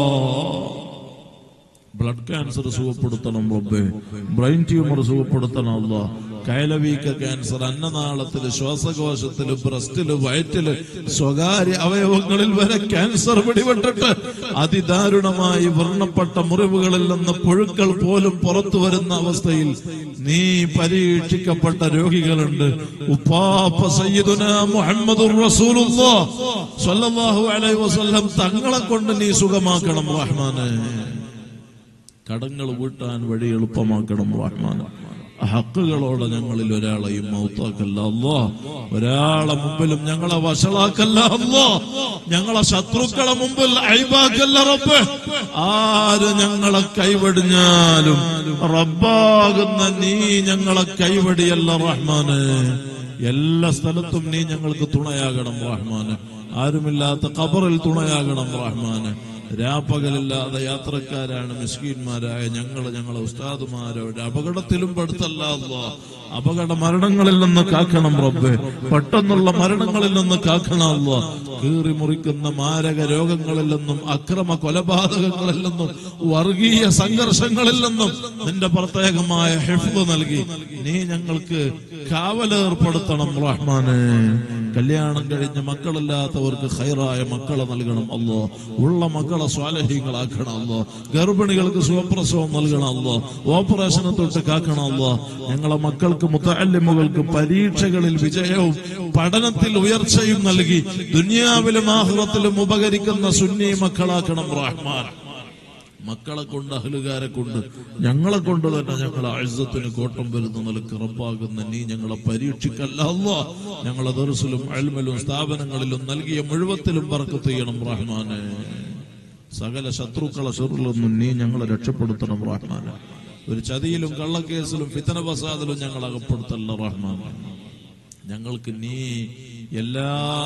ബ്ലഡ് ക്യാൻസർ സുഖപ്പെടുത്തണം റബ്ബേ ബ്രെയിൻ ട്യൂമർ സുഖപ്പെടുത്തണം അല്ല കയലവീക്ക ക്യാൻസർ അന്നനാളത്തില് ശ്വാസകോശത്തില് ബ്രസ്റ്റില് വയറ്റില് സ്വകാര്യ അവയവങ്ങളിൽ വരെ ക്യാൻസർ പിടിപെട്ടിട്ട് അതിദാരുണമായി വർണ്ണപ്പെട്ട മുറിവുകളിൽ നിന്ന് പുഴുക്കൾ പോലും പുറത്തു വരുന്ന അവസ്ഥയിൽ നീ പരീക്ഷിക്കപ്പെട്ട രോഗികളുണ്ട് ഉപ്പാപ്പ സയ്യിദുന മുഹമ്മദുർ റസൂലുള്ളാഹ് സ്വല്ലല്ലാഹു അലൈഹി വസല്ലം തങ്ങളെ കൊണ്ട് നീ സുഖമാക്കണം റഹ്മാനെ കടങ്ങൾ വീട്ടാൻ വഴി എളുപ്പമാക്കണം റഹ്മാൻ ഹക്കുകളോടെ ഞങ്ങളിൽ ഒരാളെയും മൗത്താക്കല്ല അല്ലോ ഒരാളെ മുമ്പിലും ഞങ്ങളെ വഷളാക്കല്ല അല്ലോ ഞങ്ങളെ ശത്രുക്കളെ മുമ്പിൽ അഴിവാക്കല്ല റബ്ബ് ആര് ഞങ്ങളെ കൈവടിഞ്ഞാലും റബ്ബാകുന്ന നീ ഞങ്ങളെ കൈവടിയല്ല റഹ്മാന് എല്ലാ സ്ഥലത്തും നീ ഞങ്ങൾക്ക് തുണയാകണം റഹ്മാന് ആരുമില്ലാത്ത ഖബറിൽ തുണയാകണം റഹ്മാന് രാപ്പകലില്ലാതെ യാത്രക്കാരാണ് മിസ്കീന്മാരായ ഞങ്ങൾ ഞങ്ങളെ ഉസ്താദുമാരോ ഒരു അപകടത്തിലും പെടുത്തല്ല അല്ലാ. അപകട മരണങ്ങളിൽ നിന്ന് കാക്കണം റബ്ബെ പെട്ടെന്നുള്ള മരണങ്ങളിൽ നിന്ന് കാക്കണം അല്ല കീറി മുറിക്കുന്ന മാരക രോഗങ്ങളിൽ നിന്നും അക്രമ കൊലപാതകങ്ങളിൽ നിന്നും വർഗീയ സംഘർഷങ്ങളിൽ നിന്നും നിന്റെ പ്രത്യേകമായ ഹെഫ്ത് നൽകി നീ ഞങ്ങൾക്ക് കാവലേർപ്പെടുത്തണം റഹ്മാനെ കല്യാണം കഴിഞ്ഞ് മക്കളില്ലാത്തവർക്ക് ഹൈറായ മക്കളെ നൽകണം അല്ലോ ഉള്ള മക്കളെ സ്വാലഹ്യങ്ങളാക്കണം അല്ലോ ഗർഭിണികൾക്ക് സുഖപ്രസവം നൽകണം അല്ലോ ഓപ്പറേഷനെ തൊട്ട് കാക്കണം അല്ലോ ഞങ്ങളെ മക്കൾക്ക് മുത്തല്ലിമുകൾക്ക് പരീക്ഷകളിൽ വിജയവും പഠനത്തിൽ ഉയർച്ചയും നൽകി ദുനിയാവിലും ആഹ്റത്തിലും ഉപകരിക്കുന്ന സുന്നി മക്കളാക്കണം റഹ്മാൻ മക്കളെ കൊണ്ട് അഹലുകാരെ കൊണ്ട് ഞങ്ങളെ കൊണ്ട് തന്നെ ഞങ്ങളെ അഴുസത്തിന് കോട്ടം വരുന്ന നിലക്ക് റബ്ബാകുന്ന നീ ഞങ്ങളെ പരീക്ഷിക്കല്ല അല്ലാ ഞങ്ങളെ ദർസിലും അൽമലും സ്ഥാപനങ്ങളിലും നൽകിയ മുഴുവത്തിലും പറക്കത്ത് ചെയ്യണം റഹ്മാനെ സകല ശത്രുക്കളെ ഷെറിലൊന്നും നീ ഞങ്ങളെ രക്ഷപ്പെടുത്തണം റഹ്മാനെ ഒരു ചതിയിലും കള്ളക്കേസിലും ഫിത്തന ഫസാദിലും ഞങ്ങൾ അകപ്പെടുത്തല്ല റഹ്മാൻ ഞങ്ങൾക്ക് നീ എല്ലാ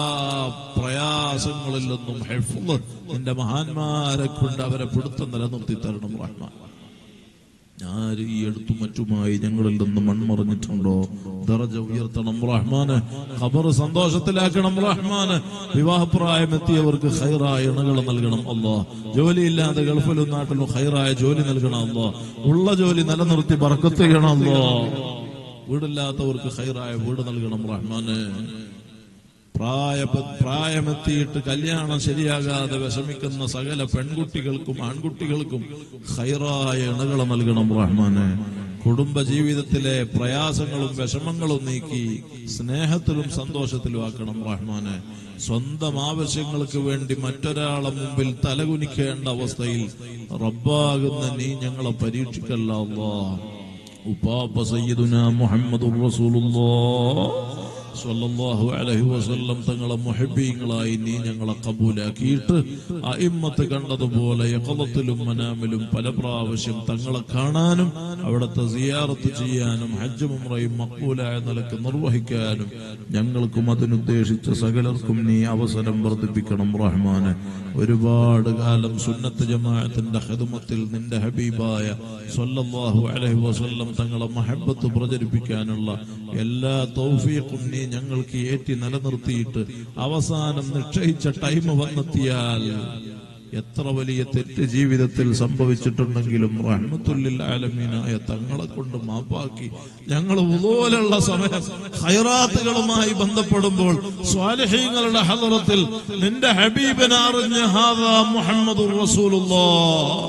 പ്രയാസങ്ങളിൽ നിന്നും ഹെഫ്ള് നിന്റെ മഹാന്മാരെ കൊണ്ട് അവരെ പിടുത്തം നിലനിർത്തി തരണം റഹ്മാൻ ആര് ഈ അടുത്തും മറ്റുമായി ഞങ്ങളിൽ നിന്ന് മൺമറഞ്ഞിട്ടുണ്ടോ ദറജ ഉയർത്തണം റഹ്മാന് ഖബർ സന്തോഷത്തിലാക്കണം റഹ്മാന് വിവാഹപ്രായമെത്തിയവർക്ക് ഹൈറായ ഇണകൾ നൽകണം അല്ലോ ജോലിയില്ലാതെ ഗൾഫിലും നാട്ടിലും ഹൈറായ ജോലി നൽകണം അല്ലോ ഉള്ള ജോലി നിലനിർത്തി ബർക്കത്ത് ചെയ്യണം അല്ലോ വീടില്ലാത്തവർക്ക് ഹൈറായ വീട് നൽകണം റഹ്മാന് പ്രായ പ്രായമെത്തിയിട്ട് കല്യാണം ശരിയാകാതെ വിഷമിക്കുന്ന സകല പെൺകുട്ടികൾക്കും ആൺകുട്ടികൾക്കും ഹൈറായ ഇണകളെ നൽകണം റഹ്മാന് കുടുംബ ജീവിതത്തിലെ പ്രയാസങ്ങളും വിഷമങ്ങളും നീക്കി സ്നേഹത്തിലും സന്തോഷത്തിലും ആക്കണം റഹ്മാന് സ്വന്തം ആവശ്യങ്ങൾക്ക് വേണ്ടി മറ്റൊരാളെ മുമ്പിൽ തലകുനിക്കേണ്ട അവസ്ഥയിൽ റബ്ബാകുന്ന നീ ഞങ്ങളെ പരീക്ഷിക്കല്ല അല്ലാ ഉപ്പാപ്പ സയ്യിദുന മുഹമ്മദുർ റസൂലുള്ളാഹ് സ്വല്ലല്ലാഹു അലൈഹി വസല്ലം തങ്ങളെ മുഹബ്ബീങ്ങളായി നീ ഞങ്ങളെ കബൂലാക്കിയിട്ട് അയിമ്മത്ത് കണ്ടതുപോലെ യഖലത്തിലും മനാമിലും പല പ്രാവശ്യം തങ്ങളെ കാണാനും അവിടുത്തെ സിയാറത്ത് ചെയ്യാനും ഹജ്ജ് ഉംറയും മക്ബൂലായ നിലക്ക് നിർവഹിക്കാനും ഞങ്ങൾക്കും അതിനുദ്ദേശിച്ച സകലർക്കും നീ അവസരം വർദ്ധിപ്പിക്കണം റഹ്മാന് ഒരുപാട് കാലം സുന്നത്ത് ജമാഅത്തിന്റെ ഹിദ്മത്തിൽ നിന്റെ ഹബീബായ സ്വല്ലല്ലാഹു അലൈഹി വസല്ലം തങ്ങളെ മഹബത്ത് പ്രചരിപ്പിക്കാനുള്ള എല്ലാ തൗഫീഖും നീ ഞങ്ങൾക്ക് ഏറ്റി നിലനിർത്തിയിട്ട് അവസാനം നിശ്ചയിച്ച ടൈം വന്നെത്തിയാൽ എത്ര വലിയ തെറ്റ് ജീവിതത്തിൽ സംഭവിച്ചിട്ടുണ്ടെങ്കിലും റഹ്മത്തുല്ലിൽ ആലമീനായ തങ്ങളെ കൊണ്ട് മാപ്പാക്കി ഞങ്ങൾ ഉദോലുള്ള സമയം ഹൈറാത്തുകളുമായി ബന്ധപ്പെടുമ്പോൾ സ്വാലിഹീങ്ങളുടെ ഹദറത്തിൽ നിന്റെ ഹബീബിനെ അറിഞ്ഞ് ഹാദാ മുഹമ്മദ് റസൂലുള്ളാഹ്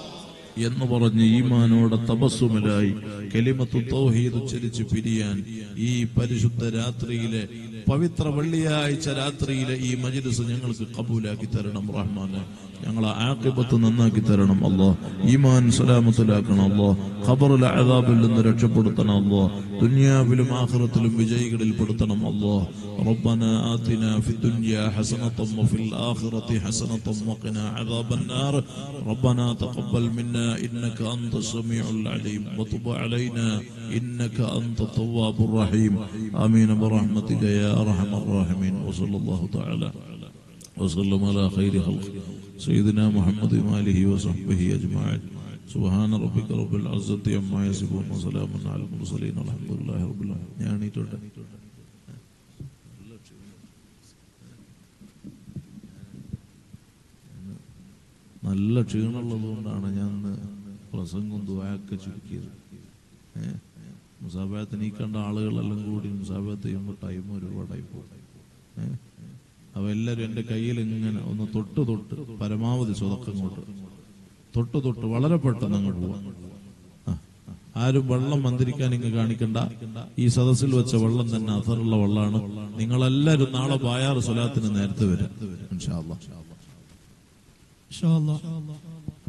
എന്ന് പറഞ്ഞ് ഈമാനോടെ തപസ്സുമലായി കെലിമത്തു തൗഹീദ് ഉച്ചരിച്ച് പിരിയാൻ ഈ പരിശുദ്ധ രാത്രിയിലെ പവിത്ര വെള്ളിയാഴ്ച രാത്രിയിലെ ഈ മജ്ലിസ് ഞങ്ങൾക്ക് കബൂലാക്കി തരണം റഹ്മാന് ഞങ്ങളെ ആക്കിബത്ത് നന്നാക്കി തരണം അല്ലോ ഈമാൻ സലാമത്തിലാക്കണം അല്ലോ ഖബറിലെ അതാബിൽ നിന്ന് രക്ഷപ്പെടുത്തണം അല്ലോ ദുനിയാവിലും ആഖിറത്തിലും വിജയികളിൽ പെടുത്തണം അല്ലോ ربنا آتنا في الدنيا حسنة وفي الآخرة حسنة وقنا عذاب النار ربنا تقبل منا إنك أنت السميع العليم وتب علينا إنك أنت التواب الرحيم آمين برحمتك يا أرحم الراحمين وصلى الله تعالى وسلم على خير خلق سيدنا محمد وآله وصحبه أجمعين سبحان ربك رب العزة عما يصفون وسلام على المرسلين والحمد لله رب العالمين يعني تودا നല്ല ക്ഷീണമുള്ളത് കൊണ്ടാണ് ഞാൻ ഇന്ന് പ്രസംഗം ദ്വായൊക്കെ ചുരുക്കിയത് ഏഹ് മുസാബാത്തിന് ഈ കണ്ട ആളുകളെല്ലാം കൂടി മുസാബാത്ത് ചെയ്യുമ്പോൾ ടൈം ഒരുപാടായി പോകും ഏഹ് അവ എല്ലാവരും എൻ്റെ കയ്യിൽ ഇങ്ങനെ ഒന്ന് തൊട്ട് തൊട്ട് പരമാവധി സ്വതക്കം കൊണ്ട് തൊട്ട് തൊട്ട് വളരെ പെട്ടെന്ന് അങ്ങ് പോവാം ആ, ആരും വെള്ളം മന്ത്രിക്കാൻ ഇങ്ങ് കാണിക്കണ്ട ഈ സദസ്സിൽ വെച്ച വെള്ളം തന്നെ അഥറുള്ള വെള്ളമാണ് നിങ്ങളെല്ലാവരും നാളെ ബായാറ് സ്വലാത്തിന് നേരത്തെ വരും ഇൻഷാ അല്ലാ ഇൻഷാ അല്ലാ